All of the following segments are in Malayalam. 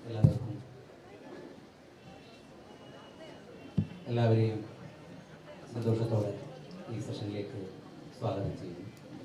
എല്ലാവർക്കും എല്ലാവരെയും സന്തോഷത്തോടെ ഈ സെഷനിലേക്ക് സ്വാഗതം ചെയ്യുന്നു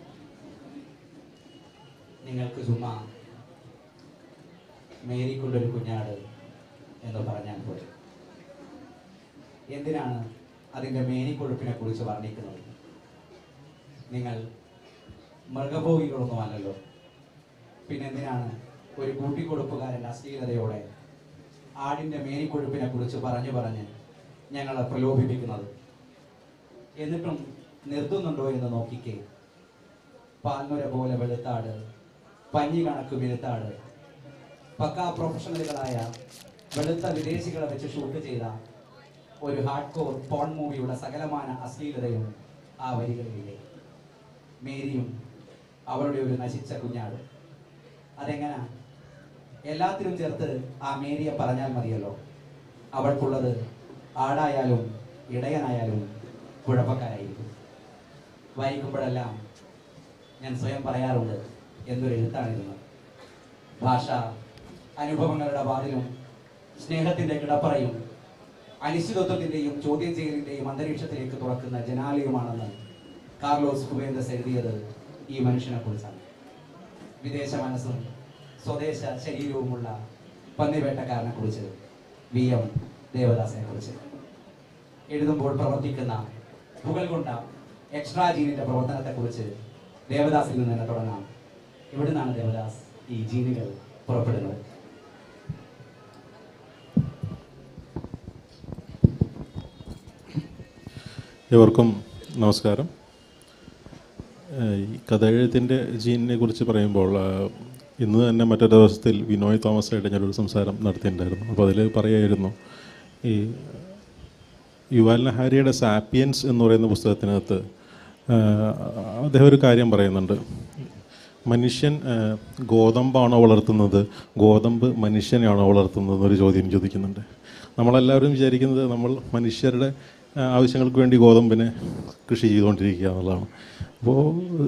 നിങ്ങൾക്ക് ചുമ്മാ മേരിക്കൊണ്ടൊരു കുഞ്ഞാട് എന്ന് പറഞ്ഞാൽ പോലെ എന്തിനാണ് അതിൻ്റെ മേനിക്കൊഴുപ്പിനെ കുറിച്ച് വർണ്ണിക്കുന്നത് നിങ്ങൾ മൃഗഭോഗികളൊന്നും അല്ലല്ലോ പിന്നെന്തിനാണ് ഒരു കൂട്ടിക്കൊടുപ്പുകാരൻ അശ്ലീലതയോടെ ആടിൻ്റെ മേനിക്കൊഴുപ്പിനെ കുറിച്ച് പറഞ്ഞു പറഞ്ഞ് ഞങ്ങളെ പ്രലോഭിപ്പിക്കുന്നത് എന്നിട്ടും നിർത്തുന്നുണ്ടോ എന്ന് നോക്കിക്കേ പാൽമുര പോലെ വെളുത്താട് പഞ്ഞി കണക്ക് വെളുത്താട് പക്കാ പ്രൊഫഷണലുകളായ വെളുത്ത വിദേശികളെ വെച്ച് ഷൂട്ട് ചെയ്ത ഒരു ഹാർഡ് കോർ പോൺ മൂവിയുടെ സകലമാന അശ്ലീലതയും ആ വരികളിലെ മേരിയും അവളുടെ ഒരു നശിച്ച കുഞ്ഞാട് അതെങ്ങനാ എല്ലാത്തിനും ചേർത്ത് ആ മേരിയെ പറഞ്ഞാൽ മതിയല്ലോ അവൾക്കുള്ളത് ആടായാലും ഇടയനായാലും കുഴപ്പക്കാരായിരിക്കും വായിക്കുമ്പോഴെല്ലാം ഞാൻ സ്വയം പറയാറുണ്ട് എന്തൊരു എഴുത്താണിരുന്നത് ഭാഷ അനുഭവങ്ങളുടെ വാതിലും സ്നേഹത്തിന്റെ കിടപ്പറയും അനിശ്ചിതത്വത്തിന്റെയും ചോദ്യം ചെയ്യലിന്റെയും അന്തരീക്ഷത്തിലേക്ക് തുറക്കുന്ന ജനാലയമാണെന്ന് കാർലോസ് ഫുവേന്തസ് എഴുതിയത് ഈ മനുഷ്യനെ കുറിച്ചാണ് വിദേശ മനസ്സും സ്വദേശ ശരീരവുമുള്ള പന്നിവേട്ടക്കാരനെ കുറിച്ച് വി എം ദേവദാസിനെ കുറിച്ച് എഴുതുമ്പോൾ പ്രവർത്തിക്കുന്ന പുകൽ കൊണ്ട എക്സ്ട്രാ ജീനിന്റെ പ്രവർത്തനത്തെ കുറിച്ച് ദേവദാസിൽ നിന്ന് തന്നെ തുടങ്ങാം എവിടുന്നാണ് ദേവദാസ് ഈ ജീനുകൾ പുറപ്പെടുന്നത് ഏവർക്കും നമസ്കാരം ഏഹ് ഈ കഥയെഴുത്തിൻ്റെ ജീനിനെ കുറിച്ച് പറയുമ്പോൾ ആഹ് ഇന്ന് തന്നെ മറ്റൊരു ദിവസത്തിൽ വിനോയ് തോമസായിട്ട് ഞാനൊരു സംസാരം നടത്തിയിട്ടുണ്ടായിരുന്നു അപ്പോൾ അതിൽ പറയായിരുന്നു ഈ യുവാൽ നഹാരിയുടെ സാപ്പിയൻസ് എന്ന് പറയുന്ന പുസ്തകത്തിനകത്ത് ആഹ് അദ്ദേഹം ഒരു കാര്യം പറയുന്നുണ്ട് മനുഷ്യൻ ആഹ് ഗോതമ്പാണോ വളർത്തുന്നത് ഗോതമ്പ് മനുഷ്യനെയാണോ വളർത്തുന്നത് എന്നൊരു ചോദ്യം ചോദിക്കുന്നുണ്ട് നമ്മളെല്ലാവരും വിചാരിക്കുന്നത് നമ്മൾ മനുഷ്യരുടെ ആഹ് ആവശ്യങ്ങൾക്ക് വേണ്ടി ഗോതമ്പിനെ കൃഷി ചെയ്തുകൊണ്ടിരിക്കുക എന്നുള്ളതാണ് അപ്പോൾ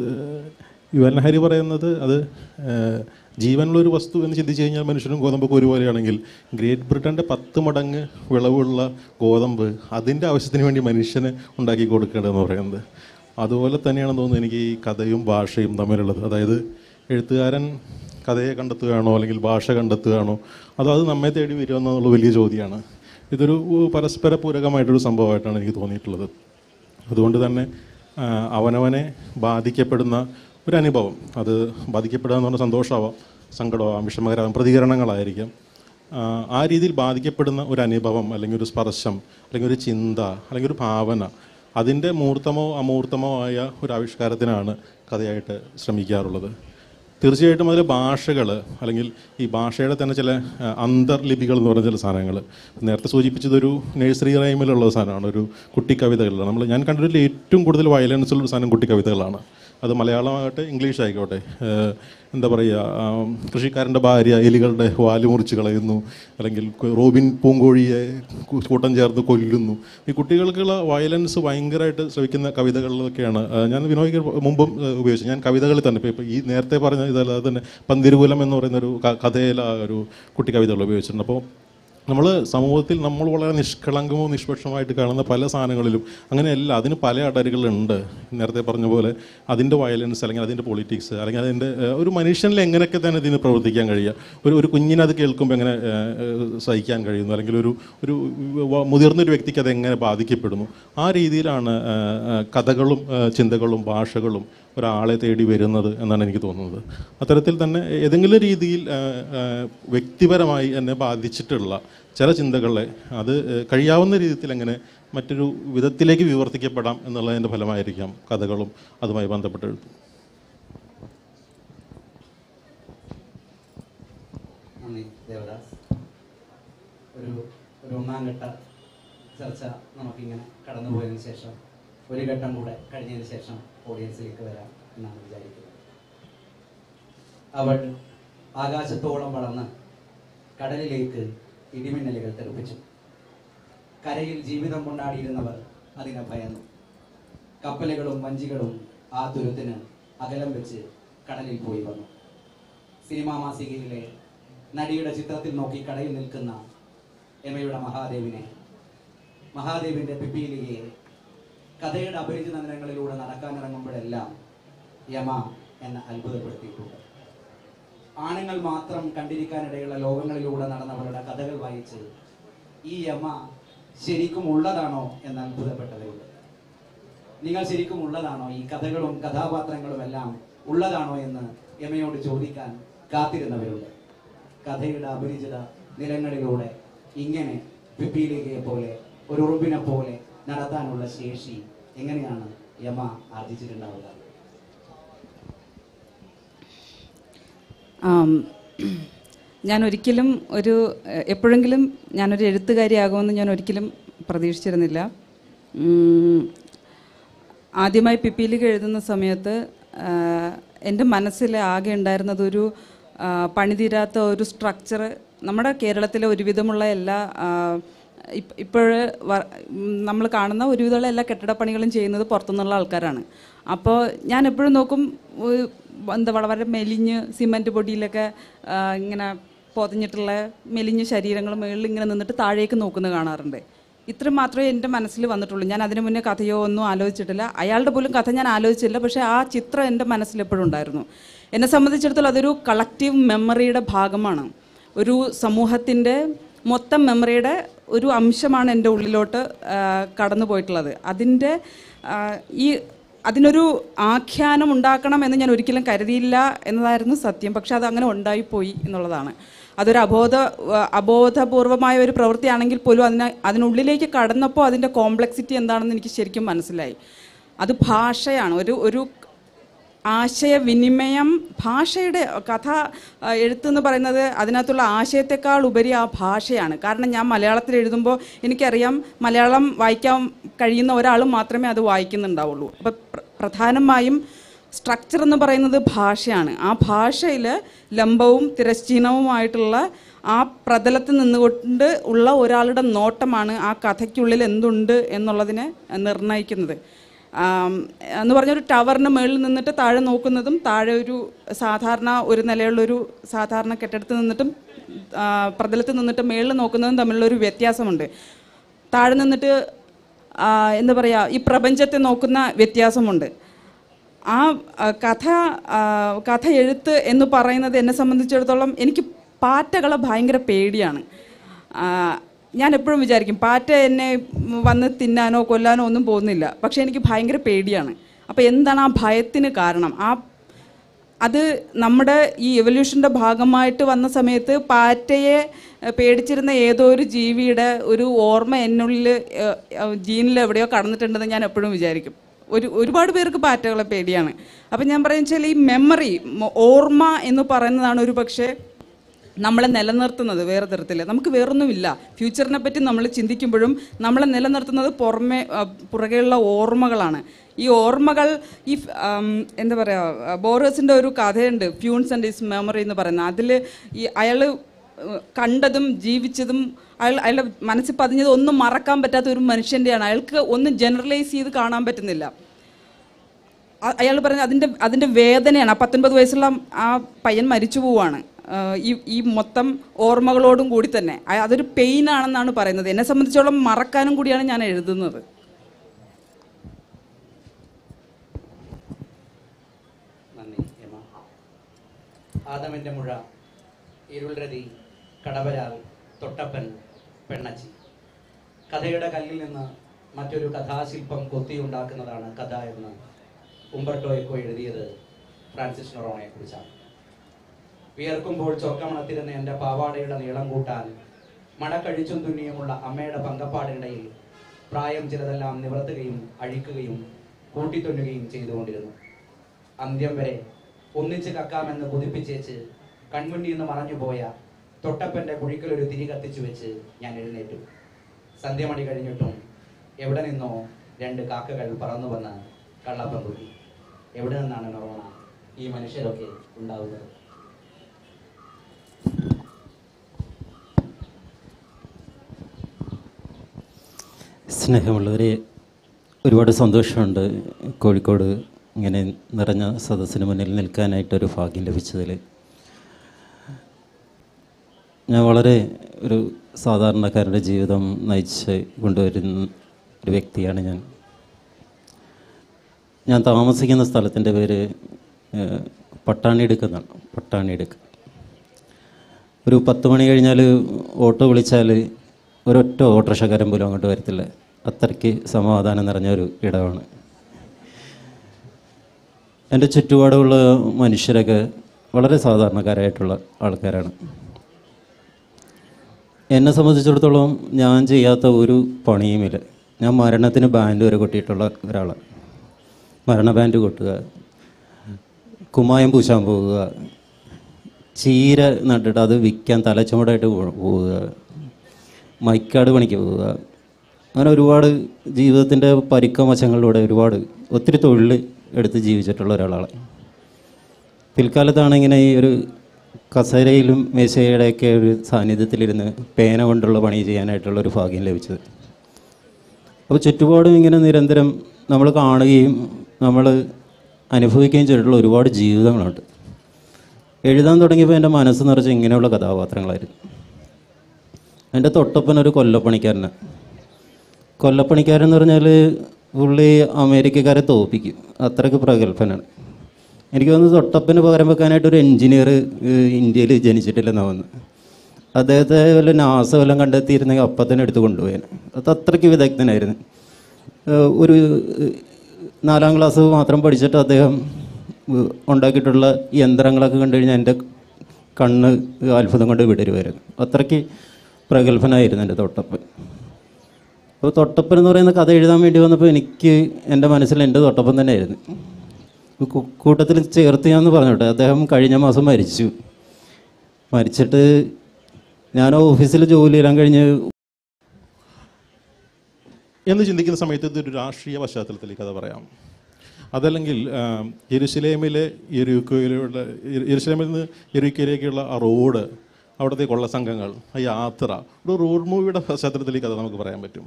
യുവൻ ഹരി പറയുന്നത് അത് ആഹ് ജീവനുള്ളൊരു വസ്തു എന്ന് ചിന്തിച്ചു കഴിഞ്ഞാൽ മനുഷ്യനും ഗോതമ്പൊക്കെ ഒരുപോലെയാണെങ്കിൽ ഗ്രേറ്റ് ബ്രിട്ടൻ്റെ പത്ത് മടങ്ങ് വിളവുള്ള ഗോതമ്പ് അതിൻ്റെ ആവശ്യത്തിന് വേണ്ടി മനുഷ്യന് ഉണ്ടാക്കി കൊടുക്കേണ്ടതെന്ന് പറയുന്നത് അതുപോലെ തന്നെയാണെന്ന് തോന്നുന്നു എനിക്ക് ഈ കഥയും ഭാഷയും തമ്മിലുള്ളത് അതായത് എഴുത്തുകാരൻ കഥയെ കണ്ടെത്തുകയാണോ അല്ലെങ്കിൽ ഭാഷ കണ്ടെത്തുകയാണോ അതോ അത് നമ്മെ തേടി വരുമോ എന്നുള്ള വലിയ ചോദ്യമാണ് ഇതൊരു പരസ്പര പൂരകമായിട്ടൊരു സംഭവമായിട്ടാണ് എനിക്ക് തോന്നിയിട്ടുള്ളത് അതുകൊണ്ട് തന്നെ ആ, അവനവനെ ബാധിക്കപ്പെടുന്ന ഒരു അനുഭവം അത് ബാധിക്കപ്പെടുക എന്ന് പറഞ്ഞാൽ സന്തോഷമാവാം സങ്കടമാവാം വിഷമകരമാവാം പ്രതികരണങ്ങളായിരിക്കാം ആ, ആ രീതിയിൽ ബാധിക്കപ്പെടുന്ന ഒരു അനുഭവം അല്ലെങ്കിൽ ഒരു സ്പർശം അല്ലെങ്കിൽ ഒരു ചിന്ത അല്ലെങ്കിൽ ഒരു ഭാവന അതിൻ്റെ മൂർത്തമോ അമൂർത്തമോ ആയ ഒരു ആവിഷ്കാരത്തിനാണ് കഥയായിട്ട് ശ്രമിക്കാറുള്ളത് തീർച്ചയായിട്ടും അതിലെ ഭാഷകൾ അല്ലെങ്കിൽ ഈ ഭാഷയുടെ തന്നെ ചില ആ, അന്തർലിപികൾ എന്ന് പറഞ്ഞ ചില സാധനങ്ങൾ നേരത്തെ സൂചിപ്പിച്ചതൊരു നഴ്സറി റൈമിലുള്ള സാധനമാണ് ഒരു കുട്ടി കവിതകളിലാണ് നമ്മൾ ഞാൻ കണ്ടതിൽ ഏറ്റവും കൂടുതൽ വയലൻസ് ഉള്ള ഒരു സാധനം കുട്ടി കവിതകളാണ് അത് മലയാളമാകട്ടെ ഇംഗ്ലീഷ് ആയിക്കോട്ടെ ഏഹ് എന്താ പറയുക ആം, കൃഷിക്കാരൻ്റെ ഭാര്യ എലികളുടെ വാല് മുറിച്ച് കളയുന്നു അല്ലെങ്കിൽ കു- റോബിൻ പൂങ്കോഴിയെ കു- കൂട്ടം ചേർത്ത് കൊല്ലുന്നു ഈ കുട്ടികൾക്കുള്ള വയലൻസ് ഭയങ്കരമായിട്ട് ശ്രമിക്കുന്ന കവിതകളിലൊക്കെയാണ് ആ, ഞാൻ വിനോയ്ക്ക് മുമ്പും ഏഹ്, ഉപയോഗിച്ചു ഞാൻ കവിതകളിൽ തന്നെ ഇപ്പോൾ ഈ നേരത്തെ പറഞ്ഞ ഇതല്ലാതെ തന്നെ പന്തിരുകുലം എന്ന് പറയുന്ന ഒരു ക- കഥയിലെ ആ ഒരു കുട്ടി കവിതകൾ ഉപയോഗിച്ചിട്ടുണ്ട് അപ്പോൾ നമ്മൾ സമൂഹത്തിൽ നമ്മൾ വളരെ നിഷ്കളങ്കമോ നിഷ്പക്ഷമായിട്ട് കാണുന്ന പല സാധനങ്ങളിലും അങ്ങനെയല്ല അതിന് പല അടരുകളുണ്ട് നേരത്തെ പറഞ്ഞ പോലെ അതിൻ്റെ വയലൻസ് അല്ലെങ്കിൽ അതിൻ്റെ പൊളിറ്റിക്സ് അല്ലെങ്കിൽ അതിൻ്റെ ഏഹ്, ഒരു മനുഷ്യനിൽ എങ്ങനെയൊക്കെ തന്നെ ഇതിന് പ്രവർത്തിക്കാൻ കഴിയുക ഒരു ഒരു കുഞ്ഞിനെ അത് കേൾക്കുമ്പോൾ എങ്ങനെ ഏഹ്, ഏഹ്, സഹിക്കാൻ കഴിയുന്നു അല്ലെങ്കിൽ ഒരു ഒരു വ- മുതിർന്നൊരു വ്യക്തിക്ക് അത് എങ്ങനെ ബാധിക്കപ്പെടുന്നു ആ രീതിയിലാണ് ഏഹ്, ഏഹ്, കഥകളും ഏഹ്, ചിന്തകളും ഭാഷകളും ഒരാളെ തേടി വരുന്നത് എന്നാണ് എനിക്ക് തോന്നുന്നത് അത്തരത്തിൽ തന്നെ ഏതെങ്കിലും രീതിയിൽ ആ, ആ, വ്യക്തിപരമായി എന്നെ ബാധിച്ചിട്ടുള്ള ചില ചിന്തകളെ അത് ഏ, കഴിയാവുന്ന രീതിയിൽ എങ്ങനെ മറ്റൊരു വിധത്തിലേക്ക് വിവർത്തിക്കപ്പെടാം എന്നുള്ളതിൻ്റെ ഫലമായിരിക്കാം കഥകളും അതുമായി ബന്ധപ്പെട്ട് എഴുത്തും നന്ദി ദേവദാസ് ഒരു ഒരു ഒന്നാം ഘട്ട ചർച്ച നമുക്കിങ്ങനെ കടന്നുപോയതിനു ശേഷം ഒരു ഘട്ടം കൂടെ കഴിഞ്ഞതിന് ശേഷം ഓഡിയൻസിലേക്ക് വരാം എന്നാണ് വിചാരിക്കുന്നത് അവൾ ആകാശത്തോളം വളർന്ന് കടലിലേക്ക് ഇടിമിന്നലുകൾ തെറിപ്പിച്ചു കരയിൽ ജീവിതം കൊണ്ടാടിയിരുന്നവർ അതിനെ ഭയന്നു കപ്പലുകളും വഞ്ചികളും ആ തുരുത്തിന് അകലം വെച്ച് കടലിൽ പോയി വന്നു സിനിമാ മാസികയിലെ നടിയുടെ ചിത്രത്തിൽ നോക്കി കടയിൽ നിൽക്കുന്ന എമയുടെ മഹാദേവിനെ മഹാദേവിന്റെ പിപ്പീലിയെ കഥയുടെ അപരിചിത നിരങ്ങളിലൂടെ നടക്കാനിറങ്ങുമ്പോഴെല്ലാം യമ എന്നെ അത്ഭുതപ്പെടുത്തിയിട്ടുണ്ട് ആണുങ്ങൾ മാത്രം കണ്ടിരിക്കാനിടയുള്ള ലോകങ്ങളിലൂടെ നടന്നവരുടെ കഥകൾ വായിച്ച് ഈ യമ ശരിക്കും ഉള്ളതാണോ എന്ന് അത്ഭുതപ്പെട്ടവരുണ്ട് നിങ്ങൾ ശരിക്കും ഉള്ളതാണോ ഈ കഥകളും കഥാപാത്രങ്ങളും എല്ലാം ഉള്ളതാണോ എന്ന് യമയോട് ചോദിക്കാൻ കാത്തിരുന്നവരുണ്ട് കഥയുടെ അപരിചിത നിലങ്ങളിലൂടെ ഇങ്ങനെ പിപ്പീലികയെ പോലെ ഒരു ഉറുമ്പിനെ പോലെ നടത്താനുള്ള ശേഷി എങ്ങനെയാണ് യമ ആർജിച്ചിട്ടുണ്ടാവുക ആം, ഞാൻ ഒരിക്കലും ഒരു എ- എപ്പോഴെങ്കിലും ഞാനൊരു എഴുത്തുകാരിയാകുമെന്ന് ഞാൻ ഒരിക്കലും പ്രതീക്ഷിച്ചിരുന്നില്ല ഉം, ആദ്യമായി പിപ്പീലിക എഴുതുന്ന സമയത്ത് ആ, എൻ്റെ മനസ്സിൽ ആകെ ഉണ്ടായിരുന്നത് ഒരു ആ, പണിതീരാത്ത ഒരു സ്ട്രക്ചർ നമ്മുടെ കേരളത്തിലെ ഒരുവിധമുള്ള എല്ലാ ഇപ്പോൾ നമ്മൾ കാണുന്ന ഒരുവിധമുള്ള എല്ലാ കെട്ടിടപ്പണികളും ചെയ്യുന്നത് പുറത്തുനിന്നുള്ള ആൾക്കാരാണ് അപ്പോൾ ഞാൻ എപ്പോഴും നോക്കും ഒരു എന്താ വളരെ മെലിഞ്ഞ് സിമൻറ്റ് പൊടിയിലൊക്കെ ആ, ഇങ്ങനെ പൊതിഞ്ഞിട്ടുള്ള മെലിഞ്ഞ ശരീരങ്ങൾ മുകളിൽ ഇങ്ങനെ നിന്നിട്ട് താഴേക്ക് നോക്കുന്നത് കാണാറുണ്ട് ഇത്ര മാത്രമേ എൻ്റെ മനസ്സിൽ വന്നിട്ടുള്ളൂ ഞാൻ അതിനു മുന്നേ കഥയോ ഒന്നും ആലോചിച്ചിട്ടില്ല അയാളുടെ പോലും കഥ ഞാൻ ആലോചിച്ചില്ല പക്ഷേ ആ ചിത്രം എൻ്റെ മനസ്സിൽ എപ്പോഴും ഉണ്ടായിരുന്നു എന്നെ സംബന്ധിച്ചിടത്തോളം അതൊരു കളക്റ്റീവ് മെമ്മറിയുടെ ഭാഗമാണ് ഒരു സമൂഹത്തിൻ്റെ മൊത്തം മെമ്മറിയുടെ ഒരു അംശമാണ് എൻ്റെ ഉള്ളിലോട്ട് ആ, കടന്നു പോയിട്ടുള്ളത് അതിൻ്റെ ആ, ഈ അതിനൊരു ആഖ്യാനം ഉണ്ടാക്കണം എന്ന് ഞാൻ ഒരിക്കലും കരുതിയില്ല എന്നതായിരുന്നു സത്യം പക്ഷെ അത് അങ്ങനെ ഉണ്ടായിപ്പോയി എന്നുള്ളതാണ് അതൊരു അബോധ അബോധപൂർവമായ ഒരു പ്രവൃത്തിയാണെങ്കിൽ പോലും അതിന് അതിനുള്ളിലേക്ക് കടന്നപ്പോൾ അതിൻ്റെ കോംപ്ലക്സിറ്റി എന്താണെന്ന് എനിക്ക് ശരിക്കും മനസ്സിലായി അത് ഭാഷയാണ് ഒരു ഒരു ആശയവിനിമയം ഭാഷയുടെ കഥ ആ, എഴുത്തെന്ന് പറയുന്നത് അതിനകത്തുള്ള ആശയത്തെക്കാൾ ഉപരി ആ ഭാഷയാണ് കാരണം ഞാൻ മലയാളത്തിൽ എഴുതുമ്പോൾ എനിക്കറിയാം മലയാളം വായിക്കാൻ കഴിയുന്ന ഒരാൾ മാത്രമേ അത് വായിക്കുന്നുണ്ടാവുള്ളൂ അപ്പോൾ പ്ര- പ്രധാനമായും സ്ട്രക്ചർ എന്ന് പറയുന്നത് ഭാഷയാണ് ആ ഭാഷയിൽ ലംബവും തിരശ്ചീനവുമായിട്ടുള്ള ആ പ്രതലത്തിൽ നിന്നുകൊണ്ട് ഉള്ള ഒരാളുടെ നോട്ടമാണ് ആ കഥയ്ക്കുള്ളിൽ എന്തുണ്ട് എന്നുള്ളതിനെ നിർണ്ണയിക്കുന്നത് ആം, എന്ന് പറഞ്ഞൊരു ടവറിന് മുകളിൽ നിന്നിട്ട് താഴെ നോക്കുന്നതും താഴെ ഒരു സാധാരണ ഒരു നിലയുള്ളൊരു സാധാരണ കെട്ടിടത്തിൽ നിന്നിട്ടും ആ, പ്രതലത്തിൽ നിന്നിട്ട് മുകളിൽ നോക്കുന്നതും തമ്മിലുള്ള ഒരു വ്യത്യാസമുണ്ട് താഴെ നിന്നിട്ട് ആ, എന്താ പറയുക ഈ പ്രപഞ്ചത്തെ നോക്കുന്ന വ്യത്യാസമുണ്ട് ആ ആ, കഥ ആ, കഥ എഴുത്ത് എന്ന് പറയുന്നത് എന്നെ സംബന്ധിച്ചിടത്തോളം എനിക്ക് പാറ്റകളെ ഭയങ്കര പേടിയാണ് ആ, ഞാൻ എപ്പോഴും വിചാരിക്കും പാറ്റ എന്നെ വന്ന് തിന്നാനോ കൊല്ലാനോ ഒന്നും പോകുന്നില്ല പക്ഷേ എനിക്ക് ഭയങ്കര പേടിയാണ് അപ്പോൾ എന്താണ് ആ ഭയത്തിന് കാരണം ആ അത് നമ്മുടെ ഈ എവല്യൂഷൻ്റെ ഭാഗമായിട്ട് വന്ന സമയത്ത് പാറ്റയെ ഏഹ്, പേടിച്ചിരുന്ന ഏതോ ഒരു ജീവിയുടെ ഒരു ഓർമ്മ എന്നുള്ളിൽ ജീനിൽ എവിടെയോ കടന്നിട്ടുണ്ടെന്ന് ഞാൻ എപ്പോഴും വിചാരിക്കും ഒരു ഒരുപാട് പേർക്ക് പാറ്റകളെ പേടിയാണ് അപ്പം ഞാൻ പറയുന്നത് വെച്ചാൽ ഈ മെമ്മറി ഓർമ്മ എന്ന് പറയുന്നതാണ് ഒരു പക്ഷേ നമ്മളെ നിലനിർത്തുന്നത് വേറെ തരത്തിൽ നമുക്ക് വേറൊന്നുമില്ല ഫ്യൂച്ചറിനെ പറ്റി നമ്മൾ ചിന്തിക്കുമ്പോഴും നമ്മളെ നിലനിർത്തുന്നത് പുറമെ ആ, പുറകെയുള്ള ഓർമ്മകളാണ് ഈ ഓർമ്മകൾ ഈ ഫ്- ആം, എന്താ പറയുക ബോറേഴ്സിൻ്റെ ഒരു കഥയുണ്ട് ഫ്യൂൺസ് ആൻഡ് ഇസ് മെമ്മറി എന്ന് പറയുന്നത് അതിൽ ഈ അയാൾ കണ്ടതും ജീവിച്ചതും അയാൾ അയാളുടെ മനസ്സിൽ പതിഞ്ഞത് ഒന്നും മറക്കാൻ പറ്റാത്ത ഒരു മനുഷ്യൻ്റെയാണ് അയാൾക്ക് ഒന്നും ജനറലൈസ് ചെയ്ത് കാണാൻ പറ്റുന്നില്ല അയാൾ പറഞ്ഞ അതിൻ്റെ അതിൻ്റെ വേദനയാണ് ആ പത്തൊൻപത് വയസ്സുള്ള ആ പയ്യൻ മരിച്ചു പോവാണ് ആ, ഈ ഈ മൊത്തം ഓർമ്മകളോടും കൂടി തന്നെ അ- അതൊരു പെയിൻ ആണെന്നാണ് പറയുന്നത് എന്നെ സംബന്ധിച്ചോളം മറക്കാനും കൂടിയാണ് ഞാൻ എഴുതുന്നത് നന്ദി എമ ആദമന്റെ മുഴ ഇരുൾരതി കടവരാൽ തൊട്ടപ്പൻ പെണ്ണച്ചി കഥയുടെ കല്ലിൽ നിന്ന് മറ്റൊരു കഥാശില്പം കൊത്തിയുണ്ടാക്കുന്നതാണ് കഥ എന്ന് ഉംബർട്ടോ എക്കോ എഴുതിയത് ഫ്രാൻസിസ് നൊറോണയെ കുറിച്ചാണ് വിയർക്കുമ്പോൾ ചൊക്കമണത്തിരുന്ന എൻ്റെ പാവാടയുടെ നീളം കൂട്ടാൻ മടക്കഴിച്ചും തുന്നിയുമുള്ള അമ്മയുടെ പങ്കപ്പാടിനിടയിൽ പ്രായം ചിലതെല്ലാം നിവർത്തുകയും അഴിക്കുകയും കൂട്ടിത്തുന്നുകയും ചെയ്തുകൊണ്ടിരുന്നു അന്ത്യം വരെ ഒന്നിച്ച് കക്കാമെന്ന് കുതിപ്പിച്ചേച്ച് കൺമുന്നിൽ നിന്ന് മറഞ്ഞുപോയ തൊട്ടപ്പൻ്റെ കുഴിക്കലൊരു തിരി കത്തിച്ചു വെച്ച് ഞാൻ എഴുന്നേറ്റു സന്ധ്യമണി കഴിഞ്ഞിട്ടും എവിടെ നിന്നോ രണ്ട് കാക്കകൾ പറന്നു വന്ന് കള്ളപ്പം കുത്തി എവിടെ നിന്നാണ് നൊറോണ ഈ മനുഷ്യരൊക്കെ ഉണ്ടാവുന്നത് സ്നേഹമുള്ളവരെ ഒരുപാട് സന്തോഷമുണ്ട് കോഴിക്കോട് ഇങ്ങനെ നിറഞ്ഞ സദസ്സിന് മുന്നിൽ നിൽക്കാനായിട്ടൊരു ഭാഗ്യം ലഭിച്ചതിൽ ഞാൻ വളരെ ഒരു സാധാരണക്കാരൻ്റെ ജീവിതം നയിച്ച് കൊണ്ടുവരുന്ന ഒരു വ്യക്തിയാണ് ഞാൻ ഞാൻ താമസിക്കുന്ന സ്ഥലത്തിൻ്റെ പേര് ഏഹ്, പട്ടാണിയെടുക്ക് എന്നാണ് പട്ടാണിയെടുക്ക് ഒരു പത്ത് മണി കഴിഞ്ഞാൽ ഓട്ടോ വിളിച്ചാൽ ഒരൊറ്റ ഓട്ടോറിക്ഷക്കാരൻ പോലും അങ്ങോട്ട് വരത്തില്ല അത്രയ്ക്ക് സമാധാനം നിറഞ്ഞ ഒരു ഇടമാണ് എൻ്റെ ചുറ്റുപാടുമുള്ള മനുഷ്യരൊക്കെ വളരെ സാധാരണക്കാരായിട്ടുള്ള ആൾക്കാരാണ് എന്നെ സംബന്ധിച്ചിടത്തോളം ഞാൻ ചെയ്യാത്ത ഒരു പണിയുമില്ല ഞാൻ മരണത്തിന് ബാൻഡ് വരെ കൊട്ടിയിട്ടുള്ള ഒരാളാണ് മരണ ബാൻഡ് കൊട്ടുക കുമ്മായം പൂശാൻ പോവുക ചീര നട്ടിട്ട് അത് വിൽക്കാൻ തലച്ചുമടായിട്ട് പോ- പോവുക മൈക്കാട് പണിക്ക് പോവുക അങ്ങനെ ഒരുപാട് ജീവിതത്തിൻ്റെ പരിക്ക വശങ്ങളിലൂടെ ഒരുപാട് ഒത്തിരി തൊഴിൽ എടുത്ത് ജീവിച്ചിട്ടുള്ള ഒരാളാണ് പിൽക്കാലത്താണ് ഇങ്ങനെ ഈ ഒരു കസേരയിലും മേശയുടെയൊക്കെ ഒരു സാന്നിധ്യത്തിലിരുന്ന് പേന കൊണ്ടുള്ള പണി ചെയ്യാനായിട്ടുള്ള ഒരു ഭാഗ്യം ലഭിച്ചത് അപ്പോൾ ചുറ്റുപാടും ഇങ്ങനെ നിരന്തരം നമ്മൾ കാണുകയും നമ്മൾ അനുഭവിക്കുകയും ചെയ്തിട്ടുള്ള ഒരുപാട് ജീവിതങ്ങളുണ്ട് എഴുതാൻ തുടങ്ങിയപ്പോൾ എൻ്റെ മനസ്സ് നിറച്ച് ഇങ്ങനെയുള്ള കഥാപാത്രങ്ങളായിരുന്നു എൻ്റെ തൊട്ടപ്പൻ ഒരു കൊല്ലപ്പണിക്കാരനാണ് കൊല്ലപ്പണിക്കാരൻ എന്ന് പറഞ്ഞാൽ പുള്ളി അമേരിക്കക്കാരെ തോപ്പിക്കും അത്രയ്ക്ക് പ്രഗത്ഭനാണ് എനിക്ക് തോന്നുന്നു തൊട്ടപ്പന് പകരം വെക്കാനായിട്ട് ഒരു എൻജിനീയർ ഇന്ത്യയിൽ ജനിച്ചിട്ടില്ലെന്നാണ് വന്നത് അദ്ദേഹത്തെ വല്ല നാസ വല്ലതും കണ്ടെത്തിയിരുന്നെങ്കിൽ അപ്പം തന്നെ എടുത്ത് കൊണ്ടുപോയാൽ അത് അത്രയ്ക്ക് വിദഗ്ധനായിരുന്നു ഏഹ് ഒരു ഏഹ് നാലാം ക്ലാസ് മാത്രം പഠിച്ചിട്ട് അദ്ദേഹം ഏഹ് ഉണ്ടാക്കിയിട്ടുള്ള യന്ത്രങ്ങളൊക്കെ കണ്ടു കഴിഞ്ഞാൽ എൻ്റെ കണ്ണ് അത്ഭുതം കൊണ്ട് വിടരുമായിരുന്നു അത്രയ്ക്ക് പ്രഗത്ഭനായിരുന്നു എൻ്റെ തൊട്ടപ്പൻ അപ്പോൾ തൊട്ടപ്പൻ എന്ന് പറയുന്ന കഥ എഴുതാൻ വേണ്ടി വന്നപ്പോൾ എനിക്ക് എൻ്റെ മനസ്സിൽ എൻ്റെ തൊട്ടപ്പൻ തന്നെയായിരുന്നു കൂ- കൂട്ടത്തിൽ ചേർത്ത് ഞാൻ പറഞ്ഞോട്ടെ അദ്ദേഹം കഴിഞ്ഞ മാസം മരിച്ചു മരിച്ചിട്ട് ഞാൻ ഓഫീസിൽ ജോലി ചെയ്യാൻ കഴിഞ്ഞ് എന്ന് ചിന്തിക്കുന്ന സമയത്ത് ഇതൊരു രാഷ്ട്രീയ പശ്ചാത്തലത്തിൽ ഈ കഥ പറയാം അതല്ലെങ്കിൽ ആ, യെരുശലേമിലെ യെരുക്കോയിലുള്ള യെരുശലേമിൽ നിന്ന് യെരുക്കയിലേക്കുള്ള ആ റോഡ് അവിടുത്തെ കൊള്ള സംഘങ്ങൾ ആ യാത്ര ഒരു റോഡ് മൂവിയുടെ പശ്ചാത്തലത്തിൽ ഈ കഥ നമുക്ക് പറയാൻ പറ്റും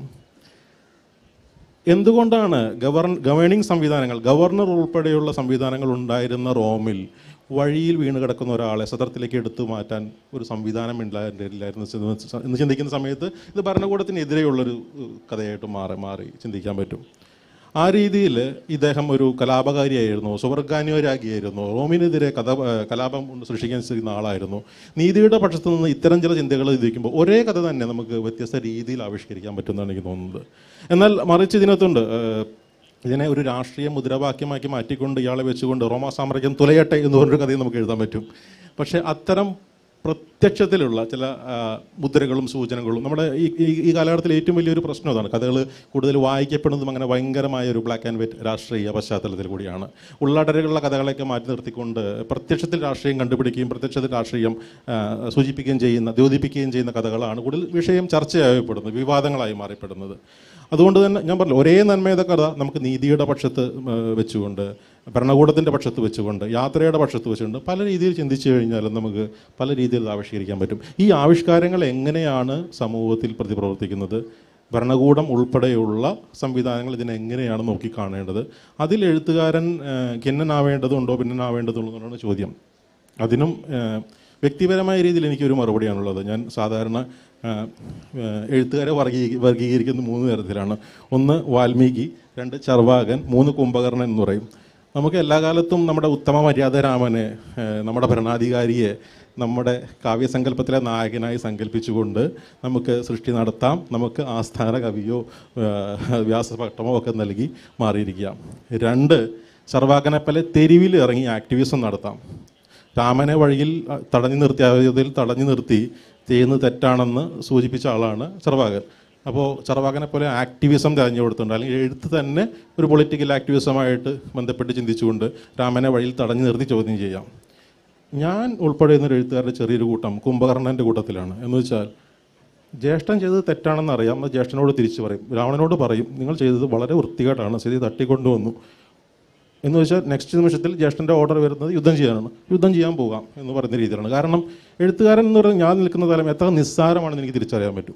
എന്തുകൊണ്ടാണ് ഗവർ ഗവേണിംഗ് സംവിധാനങ്ങൾ ഗവർണർ ഉൾപ്പെടെയുള്ള സംവിധാനങ്ങൾ ഉണ്ടായിരുന്ന റോമിൽ വഴിയിൽ വീണ് കിടക്കുന്ന ഒരാളെ സദർത്തിലേക്ക് എടുത്തു മാറ്റാൻ ഒരു സംവിധാനം ഉണ്ടായിരുന്നില്ലായിരുന്നു എന്ന് ചിന്തിക്കുന്ന സമയത്ത് ഇത് ഭരണകൂടത്തിനെതിരെയുള്ളൊരു ഏഹ്, കഥയായിട്ട് മാറി മാറി ചിന്തിക്കാൻ പറ്റും ആ രീതിയിൽ ഇദ്ദേഹം ഒരു കലാപകാരിയായിരുന്നു സുവർഗാനുരാഗിയായിരുന്നു റോമിനെതിരെ കഥ ഏഹ്, കലാപം സൃഷ്ടിക്കാൻ ചെയ്യുന്ന ആളായിരുന്നു നീതിയുടെ പക്ഷത്തു നിന്ന് ഇത്തരം ചില ചിന്തകൾ ചിന്തിക്കുമ്പോൾ ഒരേ കഥ തന്നെ നമുക്ക് വ്യത്യസ്ത രീതിയിൽ ആവിഷ്കരിക്കാൻ പറ്റുമെന്നാണ് എനിക്ക് തോന്നുന്നത് എന്നാൽ മറിച്ച് ഇതിനകത്തുണ്ട് ഏഹ്, ഇതിനെ ഒരു രാഷ്ട്രീയ മുദ്രാവാക്യമാക്കി മാറ്റിക്കൊണ്ട് ഇയാളെ വെച്ചുകൊണ്ട് റോമാ സാമ്രാജ്യം തുലയട്ടെ എന്ന് പറഞ്ഞൊരു കഥയും നമുക്ക് എഴുതാൻ പറ്റും പക്ഷേ അത്തരം പ്രത്യക്ഷത്തിലുള്ള ചില ആ, മുദ്രകളും സൂചനകളും നമ്മുടെ ഈ ഈ- ഈ കാലഘട്ടത്തിൽ ഏറ്റവും വലിയൊരു പ്രശ്നം അതാണ് കഥകൾ കൂടുതൽ വായിക്കപ്പെടുന്നതും അങ്ങനെ ഭയങ്കരമായ ഒരു ബ്ലാക്ക് ആൻഡ് വൈറ്റ് രാഷ്ട്രീയ പശ്ചാത്തലത്തിൽ കൂടിയാണ് ഉള്ളടരുകളുള്ള കഥകളെയൊക്കെ മാറ്റി നിർത്തിക്കൊണ്ട് പ്രത്യക്ഷത്തിൽ രാഷ്ട്രീയം കണ്ടുപിടിക്കുകയും പ്രത്യക്ഷത്തിൽ രാഷ്ട്രീയം ആ, സൂചിപ്പിക്കുകയും ചെയ്യുന്ന ദ്യോതിപ്പിക്കുകയും ചെയ്യുന്ന കഥകളാണ് കൂടുതൽ വിഷയം ചർച്ചയായപ്പെടുന്നത് വിവാദങ്ങളായി മാറിപ്പെടുന്നത് അതുകൊണ്ട് തന്നെ ഞാൻ പറഞ്ഞു ഒരേ നന്മയുടെ കഥ നമുക്ക് നീതിയുടെ പക്ഷത്ത് ആ, വെച്ചുകൊണ്ട് ഭരണകൂടത്തിൻ്റെ പക്ഷത്ത് വെച്ചുകൊണ്ട് യാത്രയുടെ പക്ഷത്ത് വെച്ചുകൊണ്ട് പല രീതിയിൽ ചിന്തിച്ചു കഴിഞ്ഞാൽ നമുക്ക് പല രീതിയിൽ ഇത് ആവിഷ്കരിക്കാൻ പറ്റും ഈ ആവിഷ്കാരങ്ങൾ എങ്ങനെയാണ് സമൂഹത്തിൽ പ്രതിപ്രവർത്തിക്കുന്നത് ഭരണകൂടം ഉൾപ്പെടെയുള്ള സംവിധാനങ്ങൾ ഇതിനെങ്ങനെയാണ് നോക്കിക്കാണേണ്ടത് അതിൽ എഴുത്തുകാരൻ ആ, ഖിന്നനാവേണ്ടതുണ്ടോ ഭിന്നനാവേണ്ടതുണ്ടോ എന്നാണ് ചോദ്യം അതിനും ആ, വ്യക്തിപരമായ രീതിയിൽ എനിക്കൊരു മറുപടിയാണുള്ളത് ഞാൻ സാധാരണ ആ, ആ, എഴുത്തുകാരെ വർഗീ വർഗീകരിക്കുന്ന മൂന്ന് തരത്തിലാണ് ഒന്ന് വാൽമീകി രണ്ട് ചർവാകൻ മൂന്ന് കുംഭകർണൻ എന്ന് പറയും നമുക്ക് എല്ലാ കാലത്തും നമ്മുടെ ഉത്തമ മര്യാദരാമനെ ആ, നമ്മുടെ ഭരണാധികാരിയെ നമ്മുടെ കാവ്യസങ്കല്പത്തിലെ നായകനായി സങ്കല്പിച്ചുകൊണ്ട് നമുക്ക് സൃഷ്ടി നടത്താം നമുക്ക് ആസ്ഥാന കവിയോ ആ, വ്യാസപട്ടമോ ഒക്കെ നൽകി മാറിയിരിക്കാം രണ്ട് സർവാകനെപ്പലെ തെരുവിൽ ഇറങ്ങി ആക്ടിവിസം നടത്താം രാമനെ വഴിയിൽ അ, തടഞ്ഞു നിർത്തി അയോധ്യയിൽ തടഞ്ഞു നിർത്തി ചെയ്യുന്നത് തെറ്റാണെന്ന് സൂചിപ്പിച്ച ആളാണ് ചെറുവാകൻ അപ്പോൾ ചെറുവാകനെ പോലെ ആക്ടിവിസം തിരഞ്ഞു കൊടുത്തിട്ടുണ്ട് അല്ലെങ്കിൽ എഴുത്ത് തന്നെ ഒരു പൊളിറ്റിക്കൽ ആക്ടിവിസമായിട്ട് ബന്ധപ്പെട്ട് ചിന്തിച്ചുകൊണ്ട് രാമനെ വഴിയിൽ തടഞ്ഞു നിർത്തി ചോദ്യം ചെയ്യാം ഞാൻ ഉൾപ്പെടെ എന്നൊരു എഴുത്തുകാരുടെ ചെറിയൊരു കൂട്ടം കുംഭകർണൻ്റെ കൂട്ടത്തിലാണ് എന്ന് വെച്ചാൽ ജ്യേഷ്ഠൻ ചെയ്തത് തെറ്റാണെന്ന് അറിയാം അത് ജ്യേഷ്ഠനോട് തിരിച്ചു പറയും രാവണനോട് പറയും നിങ്ങൾ ചെയ്തത് വളരെ വൃത്തികേട്ടാണ് സ്ഥിതി തട്ടിക്കൊണ്ടുവന്നു എന്ന് വെച്ചാൽ നെക്സ്റ്റ് നിമിഷത്തിൽ ജ്യേഷ്ഠൻ്റെ ഓർഡർ വരുന്നത് യുദ്ധം ചെയ്യാനാണ് യുദ്ധം ചെയ്യാൻ പോകാം എന്ന് പറയുന്ന രീതിയിലാണ് കാരണം എഴുത്തുകാരൻ എന്ന് പറയുന്നത് ഞാൻ നിൽക്കുന്ന തലം എത്ര നിസ്സാരമാണെന്ന് എനിക്ക് തിരിച്ചറിയാൻ പറ്റും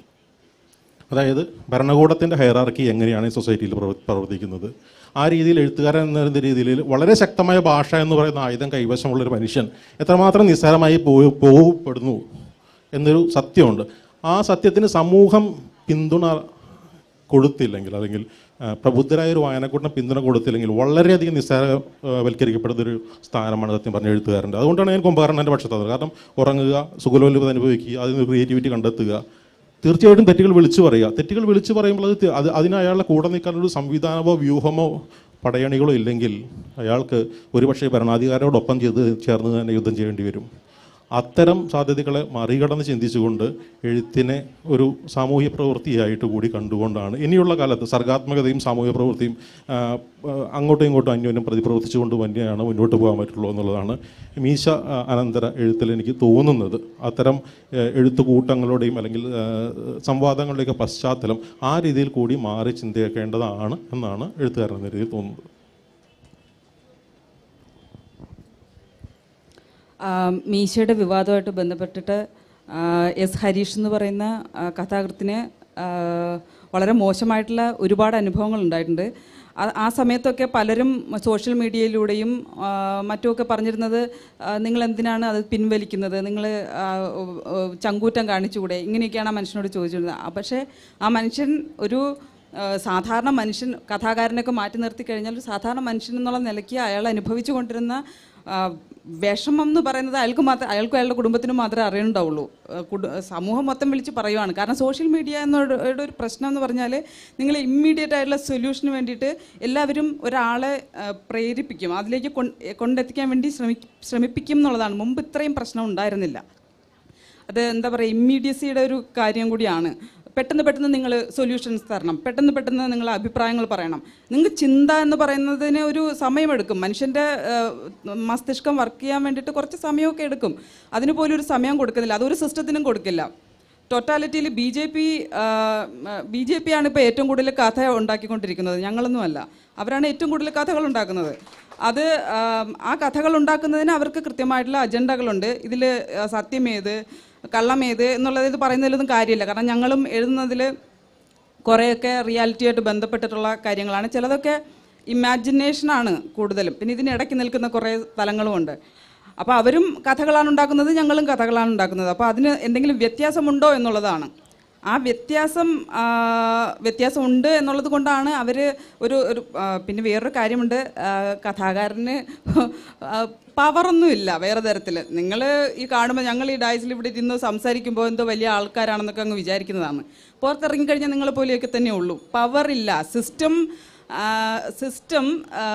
അതായത് ഭരണകൂടത്തിൻ്റെ ഹൈറാർക്കി എങ്ങനെയാണ് ഈ സൊസൈറ്റിയിൽ പ്രവർ- പ്രവർത്തിക്കുന്നത് ആ രീതിയിൽ എഴുത്തുകാരൻ എന്ന രീതിയിൽ വളരെ ശക്തമായ ഭാഷ എന്ന് പറയുന്ന ആയുധം കൈവശമുള്ളൊരു മനുഷ്യൻ എത്രമാത്രം നിസ്സാരമായി പോയി പോകപ്പെടുന്നു എന്നൊരു സത്യമുണ്ട് ആ സത്യത്തിന് സമൂഹം പിന്തുണ കൊടുത്തില്ലെങ്കിൽ അല്ലെങ്കിൽ ആ, പ്രബുദ്ധരായ ഒരു വായനക്കൂട്ടിനെ പിന്തുണ കൊടുത്തില്ലെങ്കിൽ വളരെയധികം നിസ്സാരവൽക്കരിക്കപ്പെടുന്ന ഒരു സ്ഥാനമാണ് സത്യം പറഞ്ഞ എഴുത്തുകാരൻ്റെ അതുകൊണ്ടാണ് ഞാൻ കുംഭകർണൻ്റെ പക്ഷത്തത് കാരണം ഉറങ്ങുക സുഖലോലഭത അനുഭവിക്കുക അതിൽ നിന്ന് ക്രിയേറ്റിവിറ്റി കണ്ടെത്തുക തീർച്ചയായിട്ടും തെറ്റുകൾ വിളിച്ചു പറയുക തെറ്റുകൾ വിളിച്ചു പറയുമ്പോൾ അത് തി- അത് അതിന് അയാളുടെ കൂടെ നിൽക്കാനൊരു സംവിധാനമോ വ്യൂഹമോ പടയണികളോ ഇല്ലെങ്കിൽ അയാൾക്ക് ഒരുപക്ഷെ ഭരണാധികാരിയോടൊപ്പം ചെയ്ത് ചേർന്ന് തന്നെ യുദ്ധം ചെയ്യേണ്ടി വരും അത്തരം സാധ്യതകളെ മറികടന്ന് ചിന്തിച്ചുകൊണ്ട് എഴുത്തിനെ ഒരു സാമൂഹ്യ പ്രവൃത്തിയായിട്ട് കൂടി കണ്ടുകൊണ്ടാണ് ഇനിയുള്ള കാലത്ത് സർഗാത്മകതയും സാമൂഹ്യ പ്രവൃത്തിയും ആ, ആ, അങ്ങോട്ടും ഇങ്ങോട്ടും അന്യോന്യം പ്രതിപ്രവർത്തിച്ചുകൊണ്ട് തന്നെയാണ് മുന്നോട്ട് പോകാൻ പറ്റുള്ളൂ എന്നുള്ളതാണ് മീശ ആ, അനന്തര എഴുത്തിൽ എനിക്ക് തോന്നുന്നത് അത്തരം ആ, എഴുത്തുകൂട്ടങ്ങളുടെയും അല്ലെങ്കിൽ ആ, സംവാദങ്ങളുടെയൊക്കെ പശ്ചാത്തലം ആ രീതിയിൽ കൂടി മാറി ചിന്തിക്കേണ്ടതാണ് എന്നാണ് എഴുത്തുകാരൻ എന്ന രീതിയിൽ തോന്നുന്നത് ആ, മീശയുടെ വിവാദമായിട്ട് ബന്ധപ്പെട്ടിട്ട് ആ, എസ് ഹരീഷ് എന്ന് പറയുന്ന ആ, കഥാകൃത്തിന് ആ, വളരെ മോശമായിട്ടുള്ള ഒരുപാട് അനുഭവങ്ങൾ ഉണ്ടായിട്ടുണ്ട് ആ- ആ സമയത്തൊക്കെ പലരും സോഷ്യൽ മീഡിയയിലൂടെയും ആ, മറ്റുമൊക്കെ പറഞ്ഞിരുന്നത് ആ, നിങ്ങൾ എന്തിനാണ് അത് പിൻവലിക്കുന്നത് നിങ്ങൾ ചങ്കൂറ്റം കാണിച്ചുകൂടെ ഇങ്ങനെയൊക്കെയാണ് ആ മനുഷ്യനോട് ചോദിച്ചിരുന്നത് ആ, പക്ഷേ ആ മനുഷ്യൻ ഒരു ആ, സാധാരണ മനുഷ്യൻ കഥാകാരനൊക്കെ മാറ്റി നിർത്തി കഴിഞ്ഞാൽ ഒരു സാധാരണ മനുഷ്യൻ എന്നുള്ള നിലയ്ക്ക് അയാൾ അനുഭവിച്ചു കൊണ്ടിരുന്ന ആ, വിഷമം എന്ന് പറയുന്നത് അയാൾക്ക് മാത്രം അയാൾക്കും അയാളുടെ കുടുംബത്തിനും മാത്രമേ അറിയണ്ടാവുള്ളൂ ആ, കുടു സമൂഹം മൊത്തം വിളിച്ച് പറയുവാണ് കാരണം സോഷ്യൽ മീഡിയ എന്നോട് ഒരു പ്രശ്നം എന്ന് പറഞ്ഞാൽ നിങ്ങൾ ഇമ്മീഡിയറ്റ് ആയിട്ടുള്ള സൊല്യൂഷന് വേണ്ടിയിട്ട് എല്ലാവരും ഒരാളെ ആ, പ്രേരിപ്പിക്കും അതിലേക്ക് കൊൺ- കൊണ്ടെത്തിക്കാൻ വേണ്ടി ശ്രമി ശ്രമിപ്പിക്കും എന്നുള്ളതാണ് മുമ്പ് ഇത്രയും പ്രശ്നം ഉണ്ടായിരുന്നില്ല അത് എന്താ പറയുക ഇമ്മീഡിയസിയുടെ ഒരു കാര്യം കൂടിയാണ് പെട്ടെന്ന് പെട്ടെന്ന് നിങ്ങൾ സൊല്യൂഷൻസ് തരണം പെട്ടെന്ന് പെട്ടെന്ന് നിങ്ങൾ അഭിപ്രായങ്ങൾ പറയണം നിങ്ങൾക്ക് ചിന്ത എന്ന് പറയുന്നതിന് ഒരു സമയമെടുക്കും മനുഷ്യൻ്റെ മസ്തിഷ്കം വർക്ക് ചെയ്യാൻ വേണ്ടിയിട്ട് കുറച്ച് സമയമൊക്കെ എടുക്കും അതിന് പോലും ഒരു സമയം കൊടുക്കുന്നില്ല അതൊരു സിസ്റ്റത്തിനും കൊടുക്കില്ല ടോട്ടാലിറ്റിയിൽ B J P B J P ആണ് ഇപ്പോൾ ഏറ്റവും കൂടുതൽ കഥ ഉണ്ടാക്കിക്കൊണ്ടിരിക്കുന്നത് ഞങ്ങളൊന്നുമല്ല അവരാണ് ഏറ്റവും കൂടുതൽ കഥകൾ ഉണ്ടാക്കുന്നത് അത് ആം, ആ കഥകൾ ഉണ്ടാക്കുന്നതിന് അവർക്ക് കൃത്യമായിട്ടുള്ള അജണ്ടകളുണ്ട് ഇതിൽ സത്യമേത് കള്ളമേത് എന്നുള്ളത് ഇത് പറയുന്നതിലൊന്നും കാര്യമില്ല കാരണം ഞങ്ങളും എഴുതുന്നതിൽ കുറേയൊക്കെ റിയാലിറ്റിയായിട്ട് ബന്ധപ്പെട്ടിട്ടുള്ള കാര്യങ്ങളാണ് ചിലതൊക്കെ ഇമാജിനേഷനാണ് കൂടുതലും പിന്നെ ഇതിനിടയ്ക്ക് നിൽക്കുന്ന കുറേ സ്ഥലങ്ങളുമുണ്ട് അപ്പോൾ അവരും കഥകളാണ് ഉണ്ടാക്കുന്നത് ഞങ്ങളും കഥകളാണ് ഉണ്ടാക്കുന്നത് അപ്പോൾ അതിന് എന്തെങ്കിലും വ്യത്യാസമുണ്ടോ എന്നുള്ളതാണ് ആ വ്യത്യാസം ആ, വ്യത്യാസമുണ്ട് എന്നുള്ളത് കൊണ്ടാണ് അവർ ഒരു ഒരു ആ, പിന്നെ വേറൊരു കാര്യമുണ്ട് ആ, കഥാകാരന് പവറൊന്നുമില്ല വേറെ തരത്തിൽ നിങ്ങൾ ഈ കാണുമ്പോൾ ഞങ്ങൾ ഈ ഡയസിൽ ഇവിടെ ഇരുന്ന് സംസാരിക്കുമ്പോൾ എന്തോ വലിയ ആൾക്കാരാണെന്നൊക്കെ അങ്ങ് വിചാരിക്കുന്നതാണ് പുറത്തിറങ്ങിക്കഴിഞ്ഞാൽ നിങ്ങളെ പോലെയൊക്കെ തന്നെ ഉള്ളൂ പവറില്ല സിസ്റ്റം സിസ്റ്റം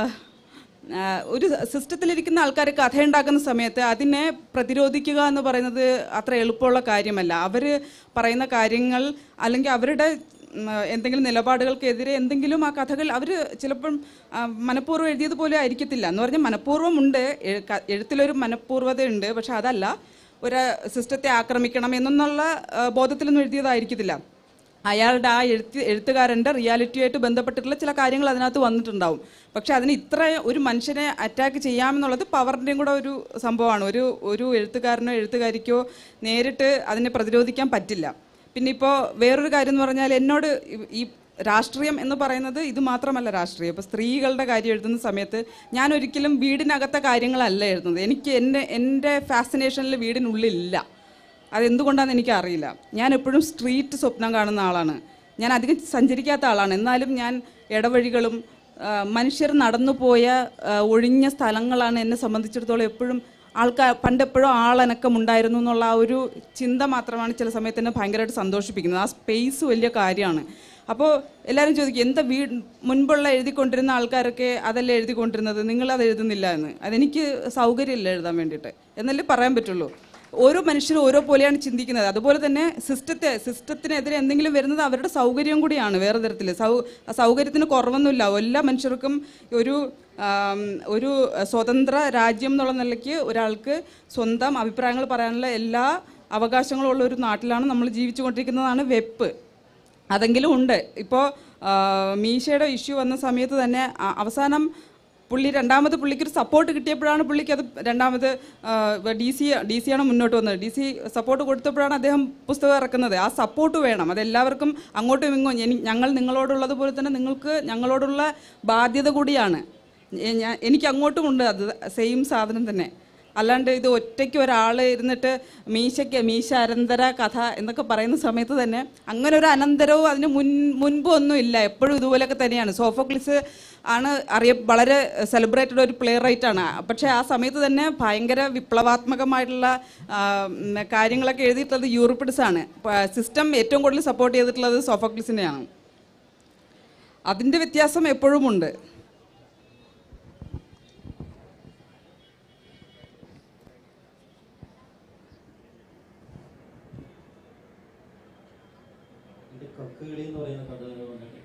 ആ, ഒരു സിസ്റ്റത്തിലിരിക്കുന്ന ആൾക്കാർ കഥയുണ്ടാക്കുന്ന സമയത്ത് അതിനെ പ്രതിരോധിക്കുക എന്ന് പറയുന്നത് അത്ര എളുപ്പമുള്ള കാര്യമല്ല അവർ പറയുന്ന കാര്യങ്ങൾ അല്ലെങ്കിൽ അവരുടെ ഉം, എന്തെങ്കിലും നിലപാടുകൾക്കെതിരെ എന്തെങ്കിലും ആ കഥകൾ അവർ ചിലപ്പം ആ, മനഃപൂർവ്വം എഴുതിയതുപോലെ ആയിരിക്കത്തില്ല എന്ന് പറഞ്ഞാൽ മനഃപൂർവ്വം ഉണ്ട് എഴു- ക- എഴുത്തിലൊരു മനഃപൂർവ്വതയുണ്ട് പക്ഷെ അതല്ല ഒരു സിസ്റ്റത്തെ ആക്രമിക്കണം എന്നുള്ള ആ, ബോധത്തിലൊന്നും എഴുതിയതായിരിക്കത്തില്ല അയാളുടെ ആ എഴുത്ത് എഴുത്തുകാരൻ്റെ റിയാലിറ്റിയായിട്ട് ബന്ധപ്പെട്ടിട്ടുള്ള ചില കാര്യങ്ങൾ അതിനകത്ത് വന്നിട്ടുണ്ടാവും പക്ഷെ അതിന് ഇത്ര ഒരു മനുഷ്യനെ അറ്റാക്ക് ചെയ്യാമെന്നുള്ളത് പവറിൻ്റെയും കൂടെ ഒരു സംഭവമാണ് ഒരു ഒരു എഴുത്തുകാരനോ എഴുത്തുകാരിക്കോ നേരിട്ട് അതിനെ പ്രതിരോധിക്കാൻ പറ്റില്ല പിന്നെ ഇപ്പോൾ വേറൊരു കാര്യം എന്ന് പറഞ്ഞാൽ എന്നോട് ഈ- ഈ രാഷ്ട്രീയം എന്ന് പറയുന്നത് ഇത് മാത്രമല്ല രാഷ്ട്രീയം ഇപ്പോൾ സ്ത്രീകളുടെ കാര്യം എഴുതുന്ന സമയത്ത് ഞാൻ ഒരിക്കലും വീടിനകത്തെ കാര്യങ്ങളല്ല എഴുതുന്നത് എനിക്ക് എൻ്റെ എൻ്റെ ഫാസിനേഷനിൽ വീടിനുള്ളിലില്ല അതെന്തുകൊണ്ടാണെന്ന് എനിക്കറിയില്ല ഞാൻ എപ്പോഴും സ്ട്രീറ്റ് സ്വപ്നം കാണുന്ന ആളാണ് ഞാൻ അധികം സഞ്ചരിക്കാത്ത ആളാണ് എന്നാലും ഞാൻ ഇടവഴികളും ആ, മനുഷ്യർ നടന്നു പോയ ആ, ഒഴിഞ്ഞ സ്ഥലങ്ങളാണ് എന്നെ സംബന്ധിച്ചിടത്തോളം എപ്പോഴും ആൾക്കാർ പണ്ടെപ്പോഴും ആളനക്കം ഉണ്ടായിരുന്നു എന്നുള്ള ആ ഒരു ചിന്ത മാത്രമാണ് ചില സമയത്ത് എന്നെ ഭയങ്കരമായിട്ട് സന്തോഷിപ്പിക്കുന്നത് ആ സ്പേസ് വലിയ കാര്യമാണ് അപ്പോൾ എല്ലാവരും ചോദിക്കും എന്താ വീട് മുൻപുള്ള എഴുതിക്കൊണ്ടിരുന്ന ആൾക്കാരൊക്കെ അതല്ലേ എഴുതിക്കൊണ്ടിരുന്നത് നിങ്ങളത് എഴുതുന്നില്ല എന്ന് അതെനിക്ക് സൗകര്യമില്ല എഴുതാൻ വേണ്ടിയിട്ട് എന്നല്ലേ പറയാൻ പറ്റുള്ളൂ ഓരോ മനുഷ്യരും ഓരോ പോലെയാണ് ചിന്തിക്കുന്നത് അതുപോലെ തന്നെ സിസ്റ്റത്തെ സിസ്റ്റത്തിനെതിരെ എന്തെങ്കിലും വരുന്നത് അവരുടെ സൗകര്യം കൂടിയാണ് വേറെ തരത്തിൽ സൗ സൗകര്യത്തിന് കുറവൊന്നുമില്ല എല്ലാ മനുഷ്യർക്കും ഒരു ആം, ഒരു സ്വതന്ത്ര രാജ്യം എന്നുള്ള നിലയ്ക്ക് ഒരാൾക്ക് സ്വന്തം അഭിപ്രായങ്ങൾ പറയാനുള്ള എല്ലാ അവകാശങ്ങളും ഉള്ള ഒരു നാട്ടിലാണ് നമ്മൾ ജീവിച്ചുകൊണ്ടിരിക്കുന്നതാണ് വെപ്പ് അതെങ്കിലും ഉണ്ട് ഇപ്പോൾ മീശയുടെ ഇഷ്യൂ വന്ന സമയത്ത് തന്നെ അ- അവസാനം പുള്ളി രണ്ടാമത് പുള്ളിക്കൊരു സപ്പോർട്ട് കിട്ടിയപ്പോഴാണ് പുള്ളിക്ക് അത് രണ്ടാമത് ഡി സി ഡി സി ആണ് മുന്നോട്ട് വന്നത് ഡി സി സപ്പോർട്ട് കൊടുത്തപ്പോഴാണ് അദ്ദേഹം പുസ്തകം ഇറക്കുന്നത് ആ സപ്പോർട്ട് വേണം അതെല്ലാവർക്കും അങ്ങോട്ടും ഇങ്ങോട്ടും എനി- ഞങ്ങൾ നിങ്ങളോടുള്ളത് പോലെ തന്നെ നിങ്ങൾക്ക് ഞങ്ങളോടുള്ള ബാധ്യത കൂടിയാണ് എ- ഞാൻ- എനിക്ക് അങ്ങോട്ടും ഉണ്ട് അത് സെയിം സാധനം തന്നെ അല്ലാണ്ട് ഇത് ഒറ്റയ്ക്ക് ഒരാൾ ഇരുന്നിട്ട് മീശയ്ക്ക് മീശ അനന്തര കഥ എന്നൊക്കെ പറയുന്ന സമയത്ത് തന്നെ അങ്ങനെ ഒരു അനന്തരവും അതിന് മുൻ മുൻപും ഒന്നും ഇല്ല എപ്പോഴും ഇതുപോലെയൊക്കെ തന്നെയാണ് സോഫോക്ലിസ് ആണ് അറിയ വളരെ സെലിബ്രേറ്റഡ് ഒരു പ്ലേ റൈറ്റ് ആണ് പക്ഷേ ആ സമയത്ത് തന്നെ ഭയങ്കര വിപ്ലവാത്മകമായിട്ടുള്ള ആ, ഉം, കാര്യങ്ങളൊക്കെ എഴുതിയിട്ടുള്ളത് യൂറിപ്പിഡ്സ് ആണ് സിസ്റ്റം ഏറ്റവും കൂടുതൽ സപ്പോർട്ട് ചെയ്തിട്ടുള്ളത് സോഫോക്ലിസിനെയാണ് അതിൻ്റെ വ്യത്യാസം എപ്പോഴും ഉണ്ട് എൻ്റെ കക്കുകളി എന്ന് പറയുന്ന കഥ വന്നിട്ട്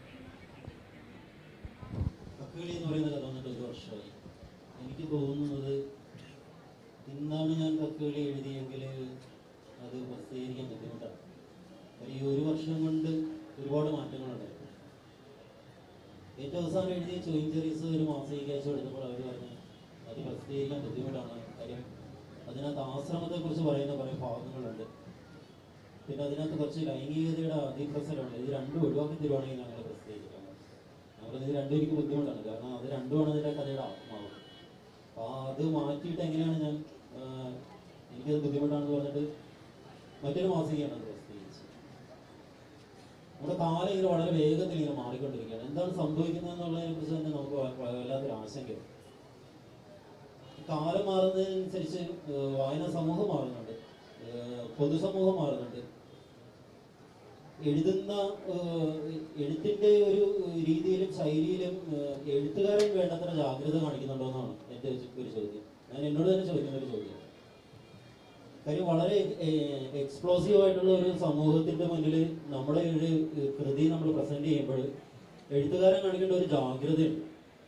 കക്കുകളി എന്ന് പറയുന്ന കഥ വന്നിട്ട് ഒരു വർഷമായി എനിക്ക് തോന്നുന്നത് ഇന്നാണ് ഞാൻ കക്കുകളി എഴുതിയെങ്കിൽ അത് പ്രസിദ്ധീകരിക്കാൻ ബുദ്ധിമുട്ടാണ് കാര്യം ഈ ഒരു വർഷം കൊണ്ട് ഒരുപാട് മാറ്റങ്ങളുണ്ടായിരുന്നു ഏറ്റവും അവസാനം എഴുതിയ ചോയിഞ്ചറീസ് ഒരു മാസിക അയച്ചു കൊടുത്തപ്പോൾ അവർ പറഞ്ഞു അത് പ്രസിദ്ധീകരിക്കാൻ ബുദ്ധിമുട്ടാണ് കാര്യം അതിനകത്ത് ആശ്രമത്തെക്കുറിച്ച് പറയുന്ന കുറേ ഭാഗങ്ങളുണ്ട് പിന്നെ അതിനകത്ത് കുറച്ച് ലൈംഗികതയുടെ അതിപ്രസരമുണ്ട് ഇത് രണ്ടും ഒഴിവാക്കി തരുവാണെങ്കിൽ ഞങ്ങൾ പ്രസിദ്ധീകരിക്കാം നമ്മൾ ഇത് രണ്ടും എനിക്ക് ബുദ്ധിമുട്ടാണ് കാരണം അത് രണ്ടുമാണ് അതിൻ്റെ കഥയുടെ ആത്മാവ് അപ്പോൾ അത് മാറ്റിയിട്ട് എങ്ങനെയാണ് ഞാൻ ആ, എനിക്കത് ബുദ്ധിമുട്ടാണെന്ന് പറഞ്ഞിട്ട് മറ്റൊരു മാസികയാണ് അത് പ്രസിദ്ധീകരിച്ചത് നമ്മുടെ കാലം ഇങ്ങനെ വളരെ വേഗത്തിൽ ഇങ്ങനെ മാറിക്കൊണ്ടിരിക്കുകയാണ് എന്താണ് സംഭവിക്കുന്നത് എന്നുള്ളതിനെ കുറിച്ച് തന്നെ നമുക്ക് വ- വ- വല്ലാത്തൊരു ആശങ്കയാണ് കാലം മാറുന്നതിനനുസരിച്ച് ഏഹ്, വായനാ സമൂഹം മാറുന്നുണ്ട് ഏഹ്, പൊതുസമൂഹം മാറുന്നുണ്ട് എഴുതുന്ന ഏഹ്, എഴുത്തിന്റെ ഒരു രീതിയിലും ശൈലിയിലും ഏഹ്, എഴുത്തുകാരൻ വേണ്ടത്ര ജാഗ്രത കാണിക്കുന്നുണ്ടോ എന്നാണ് എൻ്റെ ഒരു ചോദ്യം ഞാൻ എന്നോട് തന്നെ ചോദിക്കുന്ന ഒരു ചോദ്യം കാര്യം വളരെ എക്സ്പ്ലോസീവ് ആയിട്ടുള്ള ഒരു സമൂഹത്തിന്റെ മുന്നിൽ നമ്മുടെ ഒരു ഏഹ്, കൃതി നമ്മൾ പ്രസന്റ് ചെയ്യുമ്പോൾ എഴുത്തുകാരൻ കാണിക്കേണ്ട ഒരു ജാഗ്രതയുണ്ട്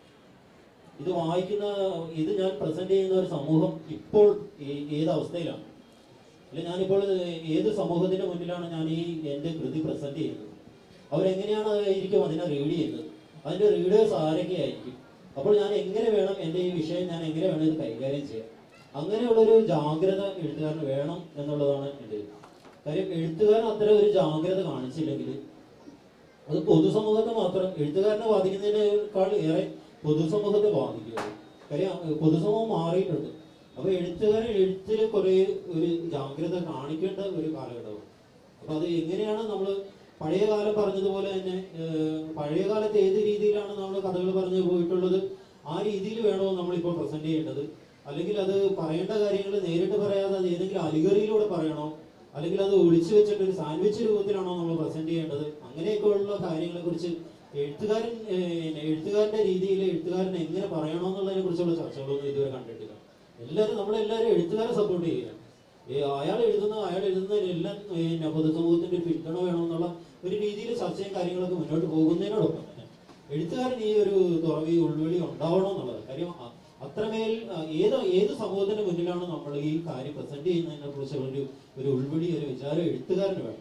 ഇത് വായിക്കുന്ന ഇത് ഞാൻ പ്രസന്റ് ചെയ്യുന്ന ഒരു സമൂഹം ഇപ്പോൾ ഏ- ഏത് അവസ്ഥയിലാണ് അല്ലെ ഞാനിപ്പോൾ ഏത് സമൂഹത്തിന്റെ മുന്നിലാണ് ഞാൻ ഈ എന്റെ കൃതി പ്രസന്റ് ചെയ്യുന്നത് അവരെങ്ങനെയാണ് ആയിരിക്കും അതിനെ റീഡ് ചെയ്യുന്നത് അതിന്റെ റീഡേഴ്സ് ആരൊക്കെ ആയിരിക്കും അപ്പോൾ ഞാൻ എങ്ങനെ വേണം എന്റെ ഈ വിഷയം ഞാൻ എങ്ങനെ വേണം ഇത് കൈകാര്യം ചെയ്യാൻ അങ്ങനെയുള്ളൊരു ജാഗ്രത എഴുത്തുകാരന് വേണം എന്നുള്ളതാണ് എൻ്റെ ഇത്. കാര്യം എഴുത്തുകാരൻ അത്തരം ഒരു ജാഗ്രത കാണിച്ചില്ലെങ്കിൽ അത് പൊതുസമൂഹത്തെ മാത്രം എഴുത്തുകാരനെ ബാധിക്കുന്നതിനേക്കാൾ ഏറെ പൊതുസമൂഹത്തെ ബാധിക്കുക കാര്യം അഹ് പൊതുസമൂഹം മാറിയിട്ടുണ്ട് അപ്പൊ എഴുത്തുകാരൻ എഴുത്തിൽ കുറെ ഒരു ജാഗ്രത കാണിക്കേണ്ട ഒരു കാലഘട്ടമാണ് അപ്പൊ അത് എങ്ങനെയാണ് നമ്മൾ പഴയ കാലം പറഞ്ഞതുപോലെ തന്നെ ഏഹ്, പഴയ കാലത്ത് ഏത് രീതിയിലാണ് നമ്മൾ കഥകൾ പറഞ്ഞു പോയിട്ടുള്ളത് ആ രീതിയിൽ വേണോ നമ്മളിപ്പോൾ പ്രസന്റ് ചെയ്യേണ്ടത് അല്ലെങ്കിൽ അത് പറയേണ്ട കാര്യങ്ങൾ നേരിട്ട് പറയാതെ അത് ഏതെങ്കിലും അലിഗറിയിലൂടെ പറയണോ അല്ലെങ്കിൽ അത് ഒളിച്ചു വെച്ചിട്ട് ഒരു സാൻഡ്വിച്ച് രൂപത്തിലാണോ നമ്മൾ പ്രസന്റ് ചെയ്യേണ്ടത് അങ്ങനെയൊക്കെയുള്ള കാര്യങ്ങളെ കുറിച്ച് എഴുത്തുകാരൻ ഏഹ്, എഴുത്തുകാരന്റെ രീതിയിൽ എഴുത്തുകാരൻ എങ്ങനെ പറയണോ എന്നുള്ളതിനെ കുറിച്ചുള്ള ചർച്ചകളൊന്നും ഇതുവരെ കണ്ടിട്ടില്ല എല്ലാവരും നമ്മളെല്ലാവരും എഴുത്തുകാരെ സപ്പോർട്ട് ചെയ്യുകയാണ് ഏ, അയാൾ എഴുതുന്ന അയാൾ എഴുതുന്നതിനെല്ലാം പിന്നെ പൊതുസമൂഹത്തിന്റെ ഒരു പിന്തുണ വേണമെന്നുള്ള ഒരു രീതിയിൽ ചർച്ചയും കാര്യങ്ങളൊക്കെ മുന്നോട്ട് പോകുന്നതിനോടൊപ്പം തന്നെ എഴുത്തുകാരൻ ഈ ഒരു തുറവി ഉൾവിളി ഉണ്ടാവണം എന്നുള്ളത് കാര്യം അ- അത്രമേൽ ആ, ഏത് ഏത് സമൂഹത്തിന്റെ മുന്നിലാണ് നമ്മൾ ഈ കാര്യം പ്രസന്റ് ചെയ്യുന്നതിനെ കുറിച്ചുള്ള ഒരു ഒരു ഉൾവിളി ഒരു വിചാരം എഴുത്തുകാരന് വേണം